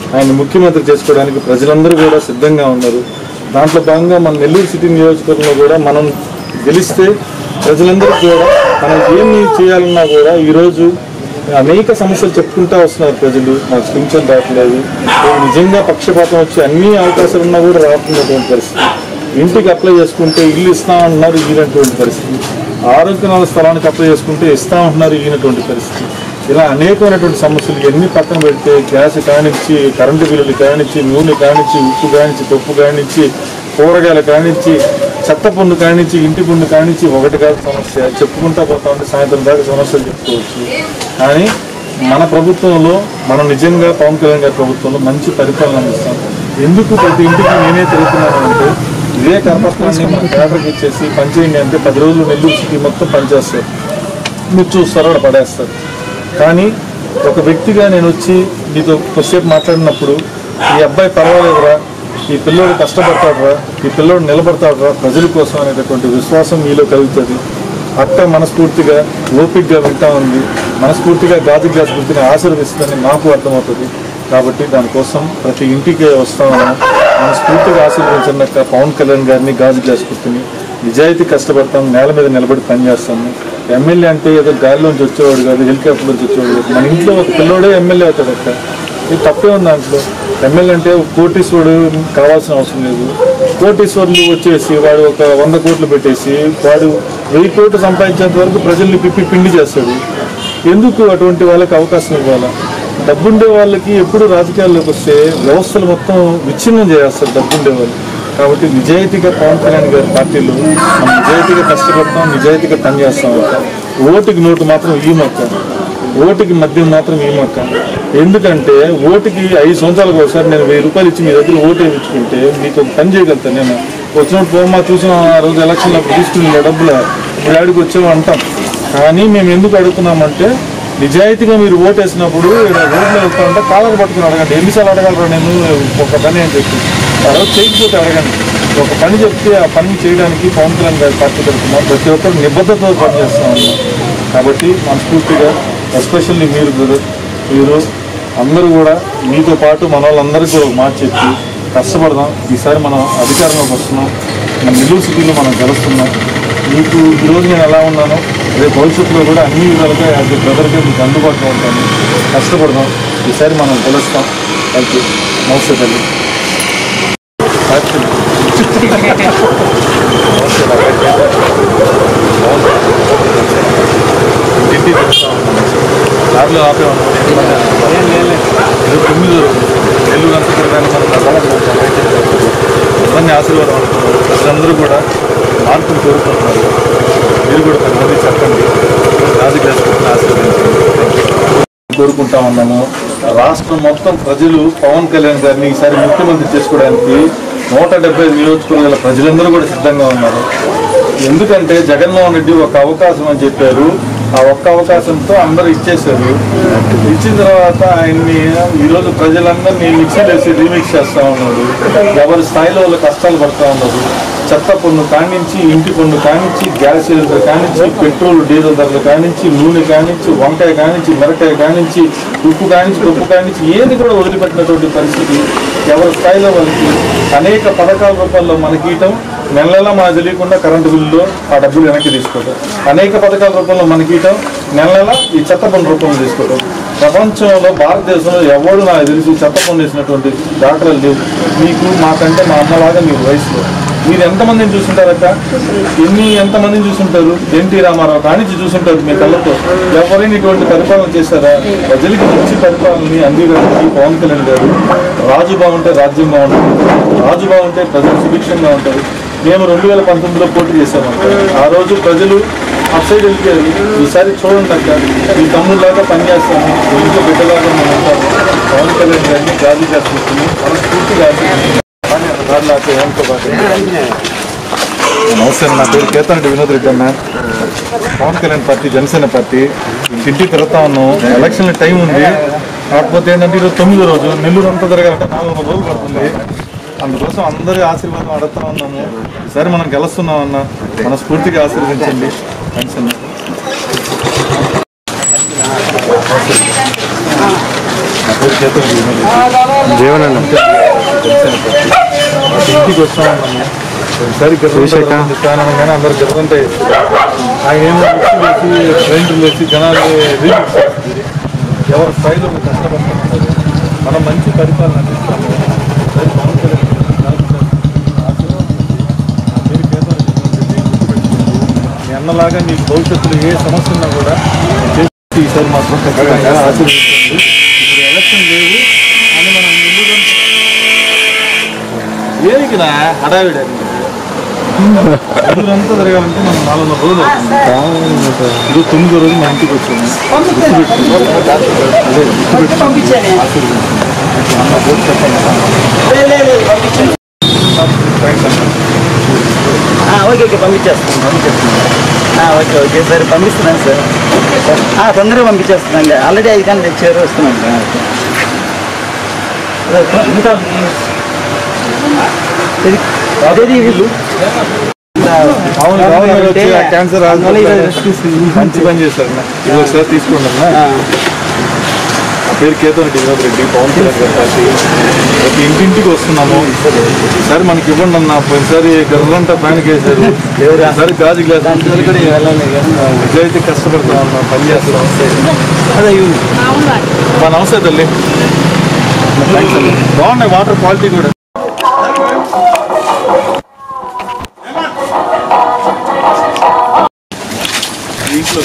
ఆయన ముఖ్యమంత్రి చేసుకోవడానికి ప్రజలందరూ కూడా సిద్ధంగా ఉన్నారు దాంట్లో భాగంగా మన నెల్లూరు సిటీ నియోజకవర్గంలో కూడా మనం గెలిస్తే ప్రజలందరూ కూడా మనం ఏమి చేయాలన్నా కూడా ఈరోజు అనేక సమస్యలు చెప్పుకుంటా వస్తున్నారు ప్రజలు మాకు పింఛన్ రావట్లేదు నిజంగా పక్షపాతం వచ్చి అన్ని అవకాశాలు ఉన్నా కూడా రాకున్నటువంటి పరిస్థితి ఇంటికి అప్లై చేసుకుంటే ఇల్లు ఇస్తామంటున్నారు ఇయ్యనటువంటి పరిస్థితి ఆరోగ్యనాల స్థలానికి అప్లై చేసుకుంటే ఇస్తామంటున్నారు ఇయ్యనటువంటి పరిస్థితి ఇలా అనేకమైనటువంటి సమస్యలు ఎన్ని పక్కన పెడితే గ్యాస్ కానిచ్చి కరెంటు బిల్లులు కానిచ్చి నూనె కానిచ్చి ఉప్పు కానిచ్చి పప్పు కానిచ్చి కూరగాయలు కానిచ్చి చెత్త పన్ను కానిచ్చి ఇంటి పన్ను కానిచ్చి ఒకటి కాదు సమస్య చెప్పుకుంటా పోతా ఉంటే సాయంత్రం దాకా సమస్యలు చెప్పుకోవచ్చు కానీ మన ప్రభుత్వంలో మనం నిజంగా పవన్ కళ్యాణ్ గారి ప్రభుత్వంలో మంచి పరిపాలన అందిస్తాం ఎందుకు ప్రతి ఇంటికి నేనే తిరుగుతున్నాను అంటే ఇదే కరపత్రాన్ని మన పేపర్కి ఇచ్చేసి పనిచేయండి అంటే పది రోజులు నెల్లూరు సిటీ మొత్తం పనిచేస్తారు మీరు చూస్తారు అక్కడ పడేస్తారు కానీ ఒక వ్యక్తిగా నేను వచ్చి మీతో కొద్దిసేపు మాట్లాడినప్పుడు ఈ అబ్బాయి పర్వాలేదురా ఈ పిల్లోడు కష్టపడతాడురా ఈ పిల్లోడు నిలబడతాడురా ప్రజల కోసం అనేటటువంటి విశ్వాసం మీలో కలుగుతుంది అక్క మనస్ఫూర్తిగా ఓపిక్గా వింటా ఉంది మనస్ఫూర్తిగా గాజు గ్లాస్ గుర్తిని ఆశీర్వదిస్తుందని నాకు అర్థమవుతుంది కాబట్టి దానికోసం ప్రతి ఇంటికి వస్తాము మనస్ఫూర్తిగా ఆశీర్వదించిన అక్క పవన్ కళ్యాణ్ గారిని గాజు గ్లాస్ గుర్తుని నిజాయితీ కష్టపడతాం నేల మీద నిలబడి పనిచేస్తాము ఎమ్మెల్యే అంటే ఏదో గాలిలోంచి వచ్చేవాడు కాదు హెలికాప్టర్ నుంచి వచ్చేవాడు కాదు మన ఇంట్లో ఒక పిల్లోడే ఎమ్మెల్యే అవుతాడు అక్క ఇది తప్పే ఉంది దాంట్లో ఎమ్మెల్యే అంటే ఒక కోటీశ్వరుడు కావాల్సిన అవసరం లేదు కోటీశ్వరులు వచ్చేసి వాడు ఒక వంద కోట్లు పెట్టేసి వాడు వెయ్యి కోట్లు సంపాదించేంత వరకు ప్రజల్ని పిప్పి పిండి చేస్తాడు ఎందుకు అటువంటి వాళ్ళకి అవకాశం ఇవ్వాలా డబ్బుండే వాళ్ళకి ఎప్పుడు రాజకీయాల్లోకి వస్తే వ్యవస్థలు మొత్తం విచ్ఛిన్నం చేస్తారు డబ్బుండే వాళ్ళు కాబట్టి నిజాయితీగా పవన్ కళ్యాణ్ గారి పార్టీలో మనం నిజాయితీగా కష్టపడతాం నిజాయితీగా పనిచేస్తాం ఓటుకి నోటు మాత్రం ఈ మొక్క ఓటుకి మద్యం మాత్రం ఈ మొక్క ఎందుకంటే ఓటుకి ఐదు సంవత్సరాలకు ఒకసారి నేను వెయ్యి రూపాయలు ఇచ్చి మీ దగ్గర ఓటు వేయించుకుంటే మీకు ఒక పని చేయగలుగుతాను నేను వచ్చినప్పుడు పోమా చూసిన ఆ రోజు ఎలక్షన్లో తీసుకుని డబ్బులు ఇప్పుడు ఆడికి వచ్చాము అంటాం కానీ మేము ఎందుకు అడుగుతున్నామంటే నిజాయితీగా మీరు ఓటు వేసినప్పుడు ఈడ రోడ్లో వెళ్తా ఉంటే కాలర్ పట్టుకుని అడగండి ఎన్నిసార్లు అడగలరా నేను ఒక పని అని చెప్పి ఆ రోజు చేయకపోతే అడగండి ఒక పని చెప్తే ఆ పని చేయడానికి పవన్ కళ్యాణ్ గారి పార్టీ తరఫున ప్రతి ఒక్కరు నిబద్ధతతో పనిచేస్తా ఉన్నాం కాబట్టి మనస్ఫూర్తిగా ఎస్పెషల్లీ మీరు బ్రదర్ మీరు అందరూ కూడా మీతో పాటు మన వాళ్ళందరికీ కూడా ఒక మాట చెప్పి కష్టపడదాం ఈసారి మనం అధికారంలోకి వస్తున్నాం మన నెల్లూరు సిటీలో మనం గెలుస్తున్నాం మీకు ఈరోజు నేను ఎలా ఉన్నానో రేపు భవిష్యత్తులో కూడా అన్ని విధాలుగా యాజ్ ఎ బ్రదర్గా మీకు అందుబాటులో ఉంటాను కష్టపడదాం ఈసారి మనం గెలుస్తాం థ్యాంక్ యూ నమస్తే తల్లి ఇంటింటి తిరుగుతా ఉన్నాను దారిలో ఆపే ఉన్నాను ఇది తొమ్మిది నెల్లూరు అంతా తిరగానే మనం అందరినీ ఆశీర్వాదం అనుకున్నారు ప్రజలందరూ కూడా మార్పులు కోరుకుంటున్నారు మీరు కూడా పది మంది చెప్పండి రాజకీయ ఆశీర్వదించండి కోరుకుంటా ఉన్నాము రాష్ట్రం మొత్తం ప్రజలు పవన్ కళ్యాణ్ గారిని ఈసారి ముఖ్యమంత్రి చేసుకోవడానికి నూట డెబ్బై నియోజకవర్గాల ప్రజలందరూ కూడా సిద్ధంగా ఉన్నారు ఎందుకంటే జగన్మోహన్ రెడ్డి ఒక అవకాశం అని చెప్పారు ఆ ఒక్క అవకాశంతో అందరూ ఇచ్చేశారు ఇచ్చిన తర్వాత ఆయన్ని ఈరోజు ప్రజలందరినీ మిక్సీలు వేసి రీమిక్స్ చేస్తా ఉన్నారు ఎవరి స్థాయిలో వాళ్ళు కష్టాలు పడతా ఉన్నారు చెత్త పన్ను కానించి ఇంటి పన్ను కానించి గ్యాస్ సిలిండర్ కానించి పెట్రోల్ డీజిల్ ధరలు కానించి నూనె కానించి వంకాయ కానించి మిరకాయ కానించి ఉప్పు కానించి ఉప్పు కానించి ఏది కూడా వదిలిపెట్టినటువంటి పరిస్థితి ఎవరి స్థాయిలో వాళ్ళకి అనేక పథకాల రూపంలో మనకి ఇయటం నెల నెల మనకు తెలియకుండా కరెంటు బిల్లులో ఆ డబ్బులు వెనక్కి తీసుకోవడం అనేక పథకాల రూపంలో మనకి ఇయటం నెల నెల ఈ చెత్త పన్ను రూపంలో తీసుకోవడం ప్రపంచంలో భారతదేశంలో ఎవరు నాకు తెలిసి చెత్త పన్ను వేసినటువంటి డాక్టర్లు లేవు మీకు మాకంటే మా అమ్మలాగా మీ వయసులో మీరు ఎంతమందిని చూసుంటారక్క ఎన్ని ఎంతమందిని చూసుంటారు ఎన్టీ రామారావు కానించి చూసుంటారు మీ కళ్ళతో ఎవరైనా ఇటువంటి పరిపాలన చేశారా ప్రజలకి మంచి పరిపాలనని అందివ్వడానికి పవన్ కళ్యాణ్ గారు రాజు బాగుంటే రాజ్యం బాగుంటుంది రాజు బాగుంటే ప్రజలు సుభిక్షంగా ఉంటారు మేము రెండు వేల పంతొమ్మిదిలో పోటీ చేశామంట ఆ రోజు ప్రజలు అప్ సైడ్ వెళ్ళిపోయారు ఈసారి చూడండి అక్క మీ తమ్ముళ్ళలాగా పనిచేస్తాము మీ ఇంట్లో బిడ్డలాగా మనం ఉంటాము పవన్ కళ్యాణ్ గారిని గాజీ చేస్తుంది మనస్ఫూర్తిగా ఆశీర్వదిస్తున్నాం. కానీ ఆ దారిలో ఆపే ఏమనుకో బాగా. నమస్తే నా పేరు కేతన్ రెడ్డి వినోద్ రెడ్డి అన్న పవన్ కళ్యాణ్ పార్టీ జనసేన పార్టీ ఇంటింటి తిరుగుతా ఉన్నాం ఎలక్షన్ టైం ఉంది కాకపోతే ఏంటంటే ఈరోజు తొమ్మిదో రోజు నెల్లూరు అంతా జరగాలంటే నాలుగు వందల రోజులు పడుతుంది అందుకోసం అందరి ఆశీర్వాదం అడుగుతా ఉన్నాము ఈసారి మనం గెలుస్తున్నాం అన్న మనస్ఫూర్తిగా ఆశీర్వదించండి థ్యాంక్స్ అన్న నా పేరు కేతన్ రెడ్డి వినోద్ రెడ్డి జీవనన్న ఇంటికి వస్తామన్నాము ఒకసారి కానీ అందరు గర్వంటే ఆయన ఏమో ఉక్కు వేసి ట్రైన్లు వేసి జనాలు ఎవరి స్థాయిలో మీరు కష్టపడుతున్నారు మనం మంచి పరిపాలన అందిస్తాము సరే, పవన్ కళ్యాణ్ గారు ఆశీర్వాదం. నా పేరు కేదార్ మీ అన్నలాగా మీ భవిష్యత్తులో ఏ సమస్య ఉన్నా కూడా చేసి ఈసారి మాత్రం ఖచ్చితంగా ఆశీర్వదించండి ఇప్పుడు ఎలక్షన్ లేవు అని మనం నెల్లూరు ఏమికి నా హడావిడ ఊరంతా జరగాలంటే మనం నాలుగున్నర రోజులు అవుతుంది ఇది తొమ్మిదో రోజు మా ఇంటికి వచ్చాము అదే గుర్తుపెట్టుకోండి. ఆశీర్వదించండి. అన్న బోర్డు చెప్పండి థ్యాంక్స్ అన్న ఓకే ఓకే పంపించేస్తాను పంపించేస్తున్నాను ఓకే ఓకే సరే పంపిస్తున్నాను సార్ ఆ, తొందరగా పంపించేస్తున్నాను ఆల్రెడీ ఐదు గంటలు చేరు వస్తున్నాను సార్ ఇంకా ఇది- అదేది వీళ్ళు అవును రావు గారు వచ్చి ఆ క్యాన్సర్ హాస్పిటల్ మంచి పని చేశారు అన్న. ఇది ఒకసారి తీసుకోండి అన్న నా పేరు కేతన్ వినోద్ రెడ్డి పవన్ కళ్యాణ్ గారి పార్టీ ప్రతి ఇంటింటికి వస్తున్నాము ఈసారి మనకి ఇవ్వండి అన్న పోయినసారి గర్రంతా ఫ్యాన్ వేశారు ఈసారి గాజు గ్లాస్ నిజాయితీ కష్టపడతాం అన్న పని చేస్తున్నాం అదే మా నమస్తే తల్లి థ్యాంక్స్ అండి బాగున్నాయి వాటర్ క్వాలిటీ కూడా ఇంట్లో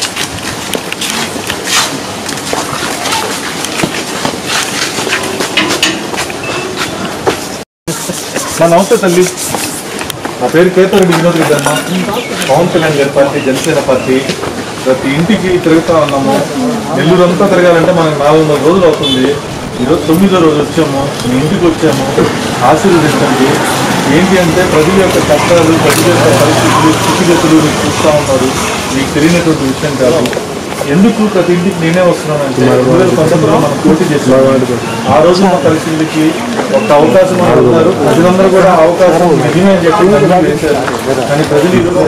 మా నమస్తే తల్లి నా పేరు కేతరెడ్డి వినోద్ రెడ్డి అన్న పవన్ కళ్యాణ్ గారి పార్టీ జనసేన పార్టీ ప్రతి ఇంటికి తిరుగుతా ఉన్నాము నెల్లూరు అంతా తిరగాలంటే మనకు నాలుగు వందల రోజులు అవుతుంది ఈరోజు తొమ్మిదో రోజు వచ్చాము మీ ఇంటికి వచ్చాము ఆశీర్వదించండి ఏంటి అంటే ప్రజల యొక్క కష్టాలు ప్రజల యొక్క పరిస్థితులు స్థితిగతులు మీరు చూస్తూ ఉన్నారు మీకు తెలియనటువంటి విషయం కాదు ఎందుకు ప్రతి ఇంటికి నేనే వస్తున్నానంటే రెండు వేల పంతొమ్మిదిలో మనం పోటీ చేసాం ఆ రోజు మా పరిస్థితికి ఒక అవకాశం అడుగుతున్నారు ప్రజలందరూ కూడా ఆ అవకాశం నిజమే అని చెప్పి నన్ను వేశారు కానీ ప్రజలు ఈరోజు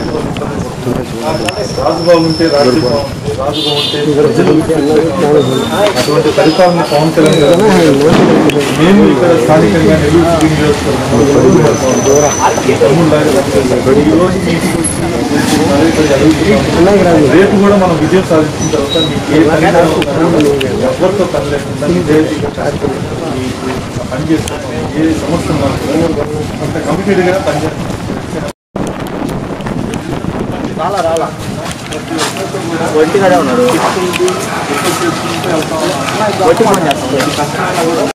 రాజు బాగుంటే రాజు బాగుంటే రాజు బాగుంటే ప్రజలు అటువంటి పరిపాలన పవన్ కళ్యాణ్ గారు మేము ఇక్కడ స్థానికంగా నెల్లూరు సిటీ నియోజకవర్గంలో తమ్ముళ్ళలాగా పనిచేస్తాం. ఈ రోజు మీ ఇంటికి వచ్చి అదే పని అడుగుతున్నాం. రేపు కూడా మనం విజయం సాధించిన తర్వాత మీకు ఏ పని ఎవరితో పని లేకుండా నిజాయితీగా కష్టపడి మీకు పని చేస్తున్నాం ఏ సమస్య ఉన్నా కూడా అంత కమిటెడ్గా పనిచేస్తాం రాలా రాలా ఒంటిగానే ఉన్నాడు ఒట్టి ఫోన్ చేస్తాను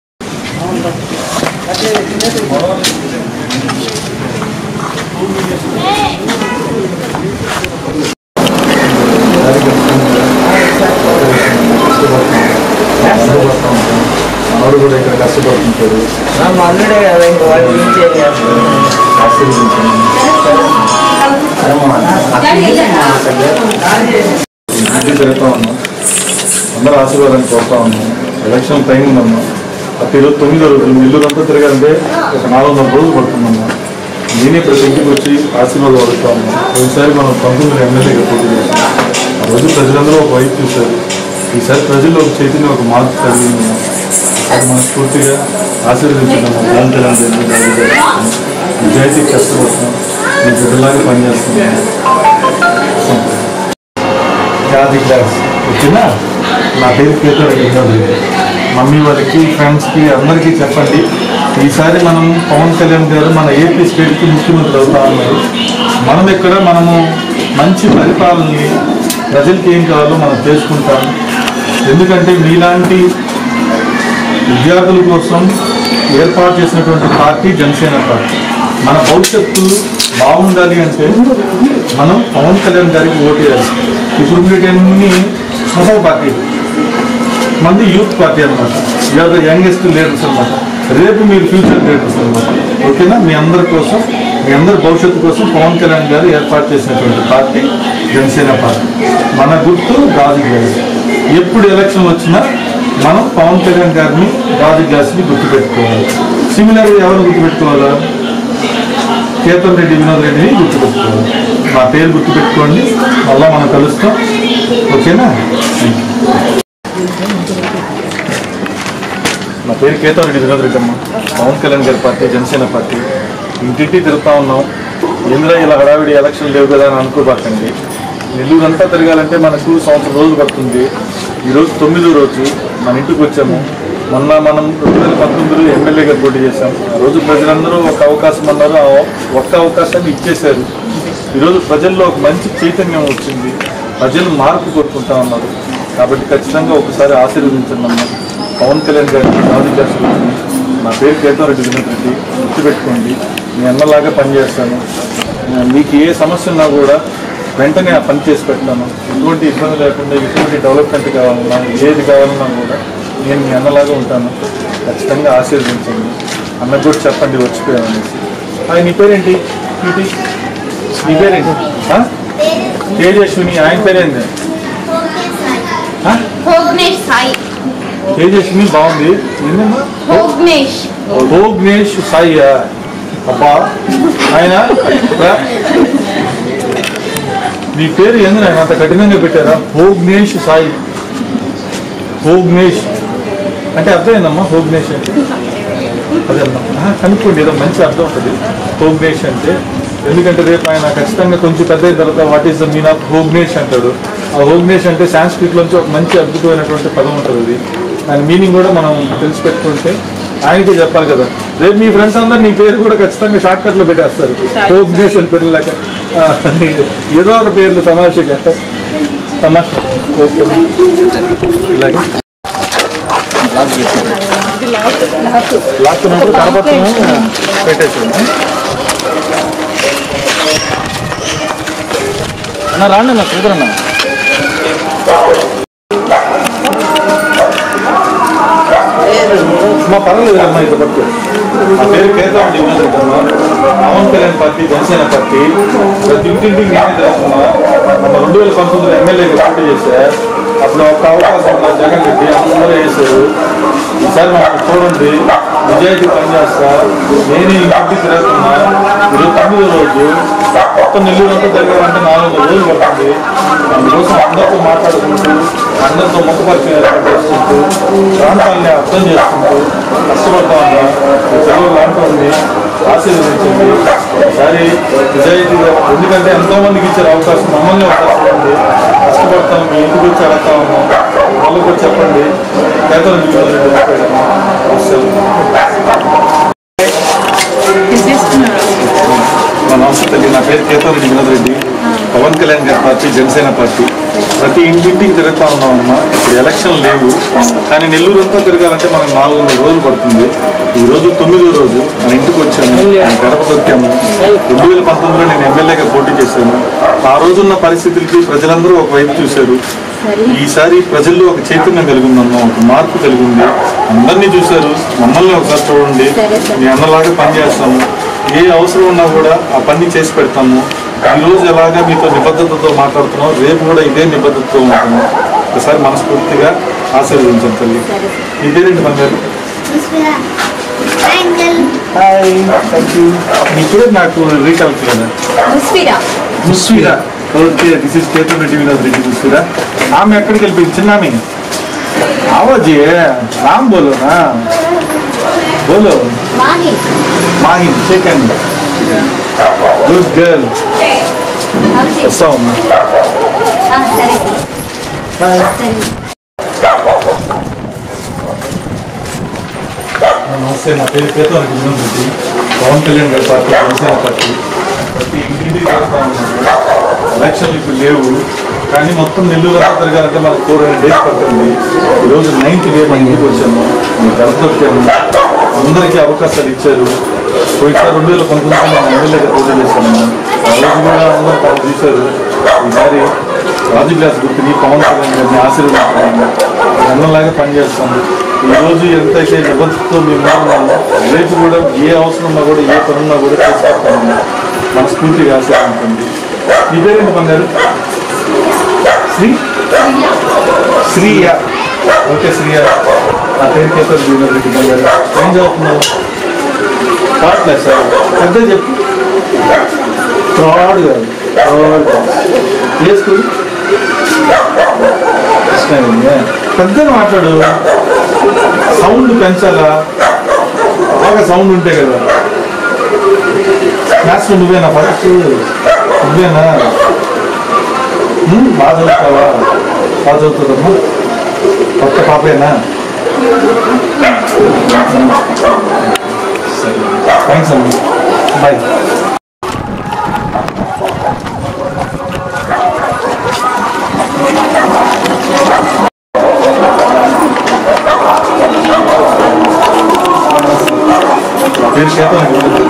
మనోడు కూడా ఇక్కడ కష్టపడుతుంటాడు మా అల్లుడే కదా ఇంక వాడి గురించి ఏం చేస్తాను ఆశీర్వదించండి ఇంటికి తిరుగుతా ఉన్నాం అందరూ ఆశీర్వాదం కోరుతా ఉన్నాం ఎలక్షన్ టైం ఉందమ్మా ప్రతి రోజు తొమ్మిదో రోజులు నెల్లూరు అంతా తిరగాలంటే ఒక నాలుగు వందల రోజులు పడుతుందమ్మా నేనే ప్రతి ఇంటికి వచ్చి ఆశీర్వాదం అడుగుతా ఉన్నాం ఒకసారి మనం పంతొమ్మిది ఎమ్మెల్యేగా పోటీ చేసాం ఆ రోజు ప్రజలందరూ ఒక వైపు చూశారు ఈసారి ప్రజల్లో ఒక చైతన్యం ఒక మార్పు కలిగింది అది మనస్ఫూర్తిగా ఆశీర్వదించడం పవన్ కళ్యాణ్ గారిని నిజాయితీ కష్టపడుతున్నాం మీ బిడ్డలాగా పనిచేస్తున్నాం జాతి క్లాస్ ఓకేనా నా పేరు కేతర్ రెడ్డి మమ్మీ వాళ్ళకి ఫ్రెండ్స్కి అందరికీ చెప్పండి ఈసారి మనం పవన్ కళ్యాణ్ గారు మన ఏపీ స్టేట్కి ముఖ్యమంత్రి అవుతా ఉన్నారు మనం ఇక్కడ మనము మంచి పరిపాలనని ప్రజలకి ఏం కావాలో మనం చేసుకుంటాం ఎందుకంటే మీలాంటి విద్యార్థుల కోసం ఏర్పాటు చేసినటువంటి పార్టీ జనసేన పార్టీ మన భవిష్యత్తు బాగుండాలి అంటే మనం పవన్ కళ్యాణ్ గారికి ఓటు వేయాలి ఇప్పుడు ఉండేటన్ని సహో పార్టీ మంది యూత్ పార్టీ అనమాట యూఆర్ ద యంగెస్ట్ లీడర్స్ అనమాట రేపు మీరు ఫ్యూచర్ లీడర్స్ అనమాట ఓకేనా మీ అందరి కోసం మీ అందరి భవిష్యత్తు కోసం పవన్ కళ్యాణ్ గారు ఏర్పాటు చేసినటువంటి పార్టీ జనసేన పార్టీ మన గుర్తు గాజు గ్యాస్ ఎప్పుడు ఎలక్షన్ వచ్చినా మనం పవన్ కళ్యాణ్ గారిని గాజు గ్యాస్ని గుర్తుపెట్టుకోవాలి సిమిలర్ ఎవరు గుర్తుపెట్టుకోవాలా కేతన్ రెడ్డి వినోద్ రెడ్డిని గుర్తుపెట్టుకోవాలి మా పేరు గుర్తుపెట్టుకోండి మళ్ళా మనం కలుస్తాం ఓకేనా థ్యాంక్ యూ నా పేరు కేతవరెడ్డి వినోద్ రెడ్డి అమ్మ పవన్ కళ్యాణ్ గారి పార్టీ జనసేన పార్టీ ఇంటింటి తిరుగుతా ఉన్నాం ఇందులో ఇలా హడావిడి ఎలక్షన్ లేవు కదా అని అనుకోబాకండి నెల్లూరు అంతా తిరగాలంటే మనకు సంవత్సరం రోజులు పడుతుంది ఈరోజు తొమ్మిదో రోజు మన ఇంటికి వచ్చాము మొన్న మనం రెండు వేల పంతొమ్మిదిలో ఎమ్మెల్యేగా పోటీ చేశాం ఆ రోజు ప్రజలందరూ ఒక అవకాశం అన్నారు ఆ ఒక్క అవకాశాన్ని ఇచ్చేశారు ఈరోజు ప్రజల్లో ఒక మంచి చైతన్యం వచ్చింది ప్రజలు మార్పు కోరుకుంటా ఉన్నారు కాబట్టి ఖచ్చితంగా ఒకసారి ఆశీర్వదించండి అమ్మ పవన్ కళ్యాణ్ గారిని రాజు చేస్తుంది నా పేరు కేతవరెడ్డి వినోద్ రెడ్డి గుర్తుపెట్టుకోండి మీ అన్నలాగా పనిచేస్తాను ఆ, మీకు ఏ సమస్య ఉన్నా కూడా వెంటనే ఆ పని చేసి పెడతాను ఎటువంటి ఇబ్బంది లేకుండా ఎటువంటి డెవలప్మెంట్ కావాలన్నా ఏది కావాలన్నా కూడా నేను మీ అన్నలాగా ఉంటాను ఖచ్చితంగా ఆశీర్వదించండి అన్నకు కూడా చెప్పండి వచ్చిపోయామనేసి ఆయన నీ పేరేంటి ఏంటి నీ పేరేంటి ఆ? తేజస్విని ఆయన పేరేంటి ఆ? భోగ్నేష్ సాయి తేజస్విని బాగుంది ఏందమ్మా భోగ్నేష్ భోగ్నేష్ సాయి అబ్బా ఆయన రా- నీ పేరు ఎందుకు ఆయన అంత కఠినంగా పెట్టారా భోగ్నేష్ సాయి భోగ్నేష్ అంటే అర్థమైందమ్మా భోగ్నేష్ అంటే అదే అమ్మా ఆ, కనుక్కోండి ఏదో మంచి అర్థం ఉంటుంది భోగ్నేష్ అంటే ఎందుకంటే రేపు ఆయన ఖచ్చితంగా కొంచెం పెద్ద అయిన తర్వాత what is the mean of Bhognesh అంటాడు ఆ భోగ్నేష్ అంటే సాంస్క్రిట్ నుంచి ఒక మంచి అద్భుతమైనటువంటి పదం ఉంటుంది అది దాని మీనింగ్ కూడా మనం తెలిసి పెట్టుకుంటే ఆయనకే చెప్పాలి కదా రేపు మీ ఫ్రెండ్స్ అందరు నీ పేరు కూడా ఖచ్చితంగా షార్ట్ కట్ లో పెట్టేస్తారు భోగ్నేష్ అని పేరు లేక ఆ, ఏదో ఒక పేర్లు తమాషగా తమాషా ఓకే ఇలాగే లాస్ట్ ఉన్నప్పుడు కనపడతాము పెట్టేసాము అన్న రాండి అన్న చూద్దరన్న మా పర్వాలేదు అమ్మా ఇది పట్టు నా పేరు కేతావటి వినోదమ్మా పవన్ కళ్యాణ్ పార్టీ జనసేన పార్టీ ప్రతి ఇంటింటికి నేనే తెలుస్తున్నా మన రెండు వేల పంతొమ్మిదిలో ఎమ్మెల్యేగా పోటీ చేశా అప్పుడు ఒక అవకాశం ఉన్న జగన్ రెడ్డి అందరూ వేశారు ఈసారి మనం చూడండి నిజాయితీ పనిచేస్తా నేను ఈ ఇంటికి తిరుగుతున్నా ఈరోజు తొమ్మిదో రోజు మొత్తం నెల్లూరు అంతా తిరగాలంటే నాలుగు రోజులు పడుతుంది అందుకోసం అందరితో మాట్లాడుకుంటూ అందరితో ముఖ పరిచయం ఏర్పాటు చేసుకుంటూ ప్రాంతాలని అర్థం చేసుకుంటూ కష్టపడతా ఉన్నా ఈ సెలవు లాంటి ఉంది ఆశీర్వదించండి ఈసారి నిజాయితీగా ఎందుకంటే ఎంతో మందికి ఇచ్చారు అవకాశం మమ్మల్ని అవకాశం ఉంది కష్టపడతాం మీ ఇంటికి వచ్చి అడగతా ఉన్నాం వాళ్ళకి వచ్చి చెప్పండి కేతల మా నమస్తే తల్లి నా పేరు కేతవరెడ్డి వినోద్ రెడ్డి పవన్ కళ్యాణ్ గారి పార్టీ జనసేన పార్టీ ప్రతి ఇంటింటికి తిరుగుతా ఉన్నాం అమ్మా ఇప్పుడు ఎలక్షన్ లేవు కానీ నెల్లూరు అంతా తిరగాలంటే మనకు నాలుగు వందల రోజులు పడుతుంది ఈ రోజు తొమ్మిదో రోజు మన ఇంటికి వచ్చాము మన గడప దొక్కాము రెండు వేల పంతొమ్మిదిలో నేను ఎమ్మెల్యేగా పోటీ చేశాను ఆ రోజున్న పరిస్థితులకి ప్రజలందరూ ఒకవైపు చూశారు ఈసారి ప్రజల్లో ఒక చైతన్యం కలిగిందమ్మా ఒక మార్పు కలిగింది అందరినీ చూశారు మమ్మల్ని ఒకసారి చూడండి మీ అన్నలాగా పనిచేస్తాము ఏ అవసరం ఉన్నా కూడా ఆ పని చేసి పెడతాము ఈ రోజు ఎలాగా మీతో నిబద్ధతతో మాట్లాడుతున్నాం రేపు కూడా ఇదే నిబద్ధతతో ఉంటాము ఒకసారి మనస్ఫూర్తిగా ఆశీర్వదించాం తల్లి మీ పేరేంటి మన గారు హాయ్ థ్యాంక్ యూ మీ పేరు నాకు రీకాల్ కదా Musfira Musvira okay this is Ketan Reddy Vinod Reddy Musvira ఆమె ఎక్కడికి వెళ్ళిపోయింది చిన్న ఆమె ఆవాజీ రామ్ బోలో నా బోలో Mahi Mahin second good girl వస్తాం సరే బాయ్ సరే నమస్తే నా పేరు కేతన్ రెడ్డి వినోద్ రెడ్డి పవన్ కళ్యాణ్ గారి పార్టీ జనసేన పార్టీ ప్రతి ఇంటికి తిరుగుతా ఉన్నాము ఎలక్షన్లు ఇప్పుడు లేవు కానీ మొత్తం నెల్లూరు అంతా తిరగాలంటే మనకు ఫోర్ హండ్రెడ్ డేస్ పడుతుంది ఈరోజు నైన్త్ డే మన ఇంటికి వచ్చాము మీ గడప వచ్చాము అందరికీ అవకాశాలు ఇచ్చారు పోయినసారి రెండు వేల పంతొమ్మిదిలో మనం ఎమ్మెల్యేగా పోటీ చేశాము ఆ రోజు కూడా అందరూ వాళ్ళు చూశారు ఈసారి రాజు గ్లాస్ గుర్తుని పవన్ కళ్యాణ్ గారిని ఆశీర్వదించాము అన్నలాగా పనిచేస్తాము ఈ రోజు ఎంతైతే నిబద్ధతతో మేము ఉన్నామో రేపు కూడా ఏ అవసరం ఉన్నా కూడా ఏ పని ఉన్నా కూడా చేసుకుంటాము మనస్ఫూర్తిగా ఆశీర్వదించండి మీ పేరేంటి బంగారు శ్రీ శ్రీయ ఓకే శ్రీయ నా పేరు కేతర్ జీవన్ రెడ్డి బంగారు ఏం చదువుతున్నావు కావట్లేదు సార్ పెద్ద చెప్పు ఫ్రాడ్ కాదు ఫ్రాడ్ ఏ స్కూల్ కృష్ణ పెద్దగా మాట్లాడు సౌండ్ పెంచాలా బాగా సౌండ్ ఉంటే కదా క్లాస్లో నువ్వేనా ఫస్ట్ నువ్వేనా ఉమ్, బాగా చదువుతావా బాగా చదువుతుందమ్మా కొత్త పాపేనా సరే థ్యాంక్స్ అమ్మా బాయ్ పేరు చేత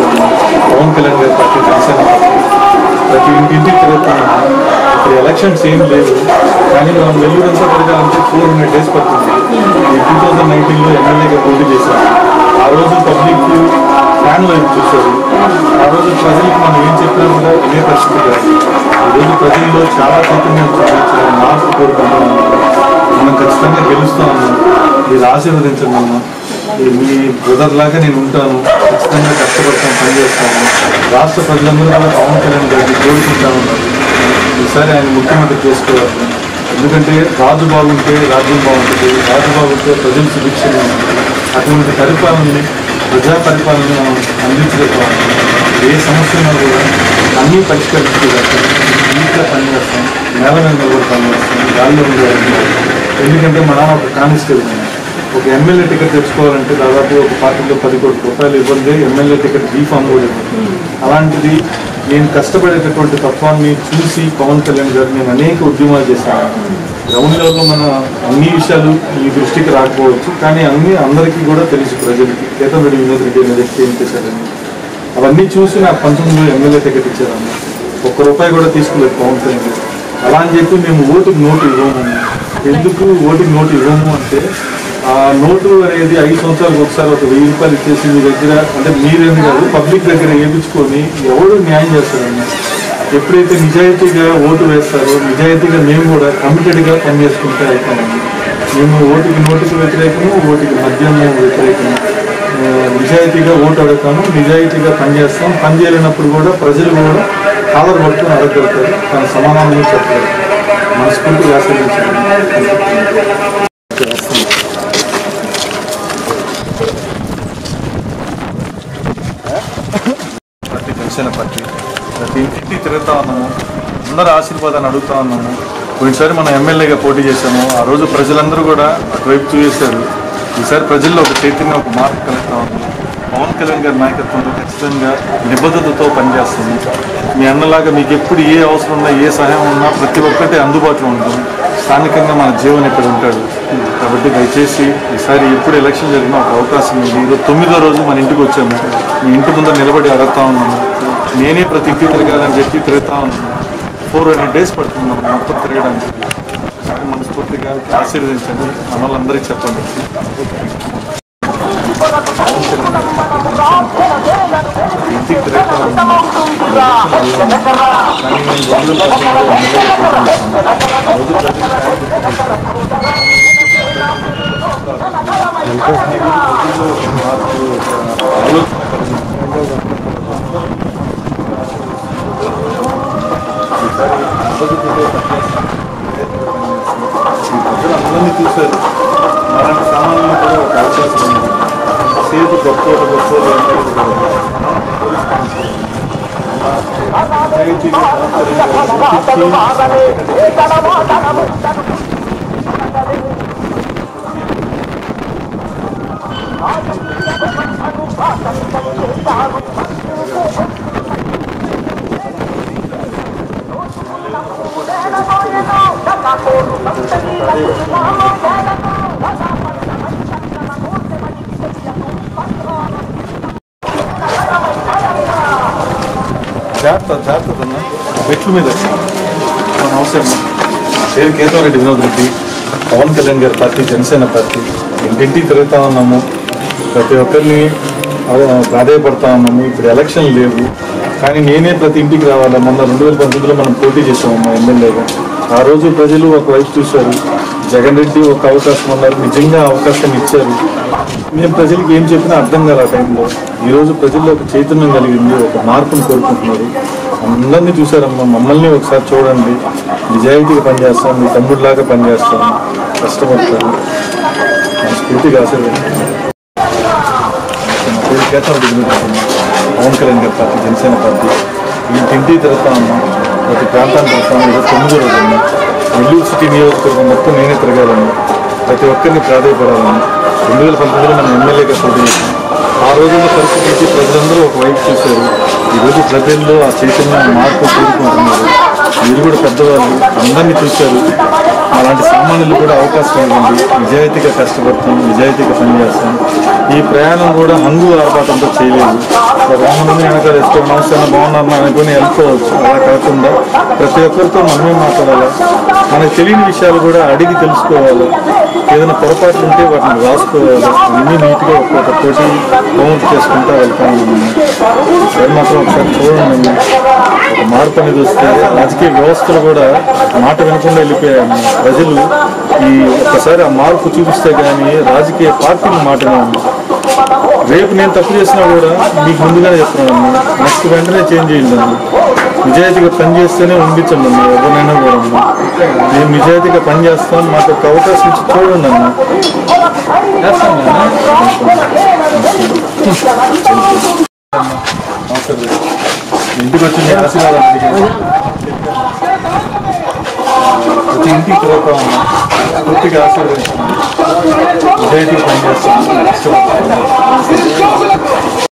పవన్ కళ్యాణ్ గారి పార్టీ జనసేన ప్రతి ఇంటింటికి తిరుగుతాను ఇప్పుడు ఎలక్షన్స్ ఏం లేవు కానీ మనం వెల్లుడంతా తిరగాలంటే ఫోర్ హండ్రెడ్ డేస్ పడుతుంది ఈ టూ థౌజండ్ నైన్టీన్లో ఎమ్మెల్యేగా పోటీ చేశారు ఆ రోజు పబ్లిక్ ఫ్యాన్ వైపు చూశారు ఆ రోజు ప్రజలకు మనం ఏం చెప్పినా కూడా ఇదే పరిస్థితి కాదు ఈ రోజు ప్రజల్లో చాలా చైతన్యం చూపించారు మార్పు కోరుకుంటున్నాం మనం ఖచ్చితంగా గెలుస్తాము మీరు ఆశీర్వదించండి అమ్మా ఈ మీ బ్రదర్ లాగా నేను ఉంటాను ఖచ్చితంగా కష్టపడతాను పనిచేస్తాను రాష్ట్ర ప్రజలందరూ కూడా పవన్ కళ్యాణ్ గారిని కోరుకుంటా ఉన్నారు ఈసారి ఆయన ముఖ్యమంత్రి చేసుకోవాలి ఎందుకంటే రాజు బాగుంటే రాజ్యం బాగుంటుంది రాజు బాగుంటే ప్రజలు సుభిక్షంగా ఉంటుంది అటువంటి పరిపాలనని ప్రజా పరిపాలన మనం అందించగలుగుతాం ఏ సమస్య ఉన్నా కూడా అన్నీ పరిష్కరించుకోగలుగుతాం నీట్గా పనిచేస్తాం నేల మీద నిలబడి పనిచేస్తాం గాల్లో నిలబడి ఎందుకంటే మా నాన్న ఒక కానిస్టేబుల్ ఒక ఎమ్మెల్యే టికెట్ తెచ్చుకోవాలంటే దాదాపు ఒక పార్టీలో పది కోట్ల రూపాయలు ఇవ్వండి ఎమ్మెల్యే టికెట్ బీఫామ్ కూడా ఇవ్వండి అలాంటిది నేను కష్టపడేటటువంటి తత్వాన్ని చూసి పవన్ కళ్యాణ్ గారు నేను అనేక ఉద్యమాలు చేశాను గ్రౌండ్ లెవెల్లో మన అన్ని విషయాలు ఈ దృష్టికి రాకపోవచ్చు కానీ అన్ని అందరికీ కూడా తెలుసు ప్రజలకి కేతంరెడ్డి వినోద్ రెడ్డి అనే వ్యక్తి ఏం చేశారని అవన్నీ చూసి నాకు పంతొమ్మిదిలో ఎమ్మెల్యే టికెట్ ఇచ్చారన్న ఒక్క రూపాయి కూడా తీసుకోలేదు పవన్ కళ్యాణ్ గారు అలా అని చెప్పి మేము ఓటుకు నోటు ఇవ్వము ఎందుకు ఓటుకు నోటు ఇవ్వము అంటే ఆ నోటు అనేది ఐదు సంవత్సరాలకు ఒకసారి ఒక వెయ్యి రూపాయలు ఇచ్చేసి మీ దగ్గర అంటే మీరేమి కాదు పబ్లిక్ దగ్గర వేయించుకొని ఎవడు న్యాయం చేస్తారన్న ఎప్పుడైతే నిజాయితీగా ఓటు వేస్తారో నిజాయితీగా మేము కూడా కమిటెడ్గా పనిచేసుకుంటే అవుతామండి మేము ఓటుకి నోటుకి వ్యతిరేకము ఓటుకి మద్యము వ్యతిరేకము ఆ, నిజాయితీగా ఓటు అడుగుతాము నిజాయితీగా పనిచేస్తాం పని చేయలేనప్పుడు కూడా ప్రజలు కూడా కాలర్ పట్టుకుని అడగలుగుతారు తన సమాధానం చెప్పారు మనస్ఫూర్తిగా ఆశ్రయించారు పార్టీ జనసేన పార్టీ ప్రతి ఇంటికి తిరుగుతా ఉన్నాము అందరూ ఆశీర్వాదాన్ని అడుగుతా ఉన్నాము పోయినసారి మనం ఎమ్మెల్యేగా పోటీ చేశాము ఆ రోజు ప్రజలందరూ కూడా అటువైపు చూసేశారు ఈసారి ప్రజల్లో ఒక చైతన్యం ఒక మార్పు కలుగుతా ఉంది పవన్ కళ్యాణ్ గారి నాయకత్వంలో ఖచ్చితంగా నిబద్ధతతో పనిచేస్తుంది మీ అన్నలాగా మీకు ఎప్పుడు ఏ అవసరం ఉన్నా ఏ సహాయం ఉన్నా ప్రతి ఒక్కటి అందుబాటులో ఉంటుంది స్థానికంగా మన జీవన్ ఇక్కడ ఉంటాడు కాబట్టి దయచేసి ఈసారి ఎప్పుడు ఎలక్షన్ జరిగినా ఒక అవకాశం ఉంది ఈరోజు తొమ్మిదో రోజు మన ఇంటికి వచ్చాము మీ ఇంటి ముందర నిలబడి అడుగుతా ఉన్నాము నేనే ప్రతి ఇంటికి తిరగాలని చెప్పి తిరుగుతా ఉన్నాను ఫోర్ హండ్రెడ్ డేస్ పడుతుంది మనం మొత్తం తిరగడానికి ఒకసారి మనస్ఫూర్తిగా ఆశీర్వదించండి మన వాళ్ళందరికీ చెప్పండి ఇంటికి తిరగతా ఉన్నాము. కానీ నేను రెండు రోజుల పర్సెంట్ ఎమ్మెల్యే పోటీ చేశాను. రోజు ప్రతి ప్రజలు అందరినీ చూశారు మరణి సామాన్యులు కూడా ఒక అవకాశం ఉంది సేపు గొప్ప గొప్ప జాగ్రత్త జాగ్రత్త అన్న మెట్ల మీద మన అవసరం పేరు కేతవరెడ్డి వినోద్ రెడ్డి పవన్ కళ్యాణ్ గారి పార్టీ జనసేన పార్టీ ఇంటింటికి తిరుగుతా ఉన్నాము ప్రతి ఒక్కరిని ఆ, ప్రాధాయపడతా ఉన్నాము ఇప్పుడు ఎలక్షన్ లేవు కానీ నేనే ప్రతి ఇంటికి రావాలా మొన్న రెండు వేల పంతొమ్మిదిలో మనం పోటీ చేసాము మా ఎమ్మెల్యేగా ఆ రోజు ప్రజలు ఒకవైపు చూశారు జగన్ రెడ్డి ఒక అవకాశం అన్నారు నిజంగా అవకాశం ఇచ్చారు మేము ప్రజలకు ఏం చెప్పినా అర్థం కాదు ఆ టైంలో ఈ రోజు ప్రజల్లో ఒక చైతన్యం కలిగింది ఒక మార్పును కోరుకుంటున్నారు అందరినీ చూసారమ్మా మమ్మల్ని ఒకసారి చూడండి నిజాయితీగా పనిచేస్తాం మీ తమ్ముడిలాగా పనిచేస్తాం కష్టపడతాను స్ఫూర్తిగా ఆశీర్వదించాను నా పేరు కేతన దిగుతుంది పవన్ కళ్యాణ్ గారి పార్టీ జనసేన పార్టీ ఇంటింటి తిరుగుతా ఉన్నాం ప్రతి ప్రాంతానికి వస్తాను ఈరోజు తొమ్మిది రోజులు నెల్లూరు సిటీ నియోజకవర్గం మొత్తం నేనే తిరగాలని ప్రతి ఒక్కరిని ప్రాధాయపడాలని రెండు వేల పంతొమ్మిదిలో మనం ఎమ్మెల్యేగా పోటీ చేశాం ఆ రోజుల్లో పరిస్థితి నుంచి ప్రజలందరూ ఒక వైపు చూశారు ఈరోజు ప్రజల్లో ఆ చైతన్యం మార్పు కోరుకుంటున్నారు మీరు కూడా పెద్దవాళ్ళు అందరినీ చూశారు అలాంటి సామాన్యులు కూడా అవకాశం ఇవ్వండి నిజాయితీగా కష్టపడతాం నిజాయితీగా పనిచేస్తాం ఈ ప్రయాణం కూడా హంగు ఆర్భాటంతో చేయలేదు ఒక వంద మంది వెనకాల వేసుకొని నమస్తే బాగున్నాను అనుకుని వెళ్ళిపోవచ్చు అలా కాకుండా ప్రతి ఒక్కరితో మనమే మాట్లాడాలి మనకు తెలియని విషయాలు కూడా అడిగి తెలుసుకోవాలి ఏదైనా పొరపాట్లు ఉంటే వాటిని రాసుకోవాలి అన్నీ నీట్గా ఒక్కొక్క పోటీ హోంవర్క్ చేసుకుంటా వెళ్తాను సరే మాత్రం ఒకసారి చూడండి ఒక మార్పు అనేది వస్తే రాజకీయ వ్యవస్థలు కూడా మాట వినకుండా వెళ్ళిపోయాయి ప్రజలు ఈ ఒక్కసారి ఆ మార్పు చూపిస్తే కానీ రాజకీయ పార్టీలు మాట వినాలి. రేపు నేను తప్పు చేసినా కూడా మీకు ముందుగానే చెప్తున్నాను నెక్స్ట్ వెంటనే చేంజ్ చేయండి నిజాయితీగా పని చేస్తేనే ఉండించండి అన్న ఎవరినైనా కూడా అన్న. నేను నిజాయితీగా పని చేస్తాను మాకు ఒక అవకాశం ఇచ్చి చూడండి అన్న ఇంటికి వచ్చి మీ ఆశీర్వాదం అడిగాను. ప్రతి ఇంటికి తిరుగుతా ఉన్నా పూర్తిగా ఆశీర్వదించాను నిజాయితీగా పనిచేస్తాను కష్టపడతాను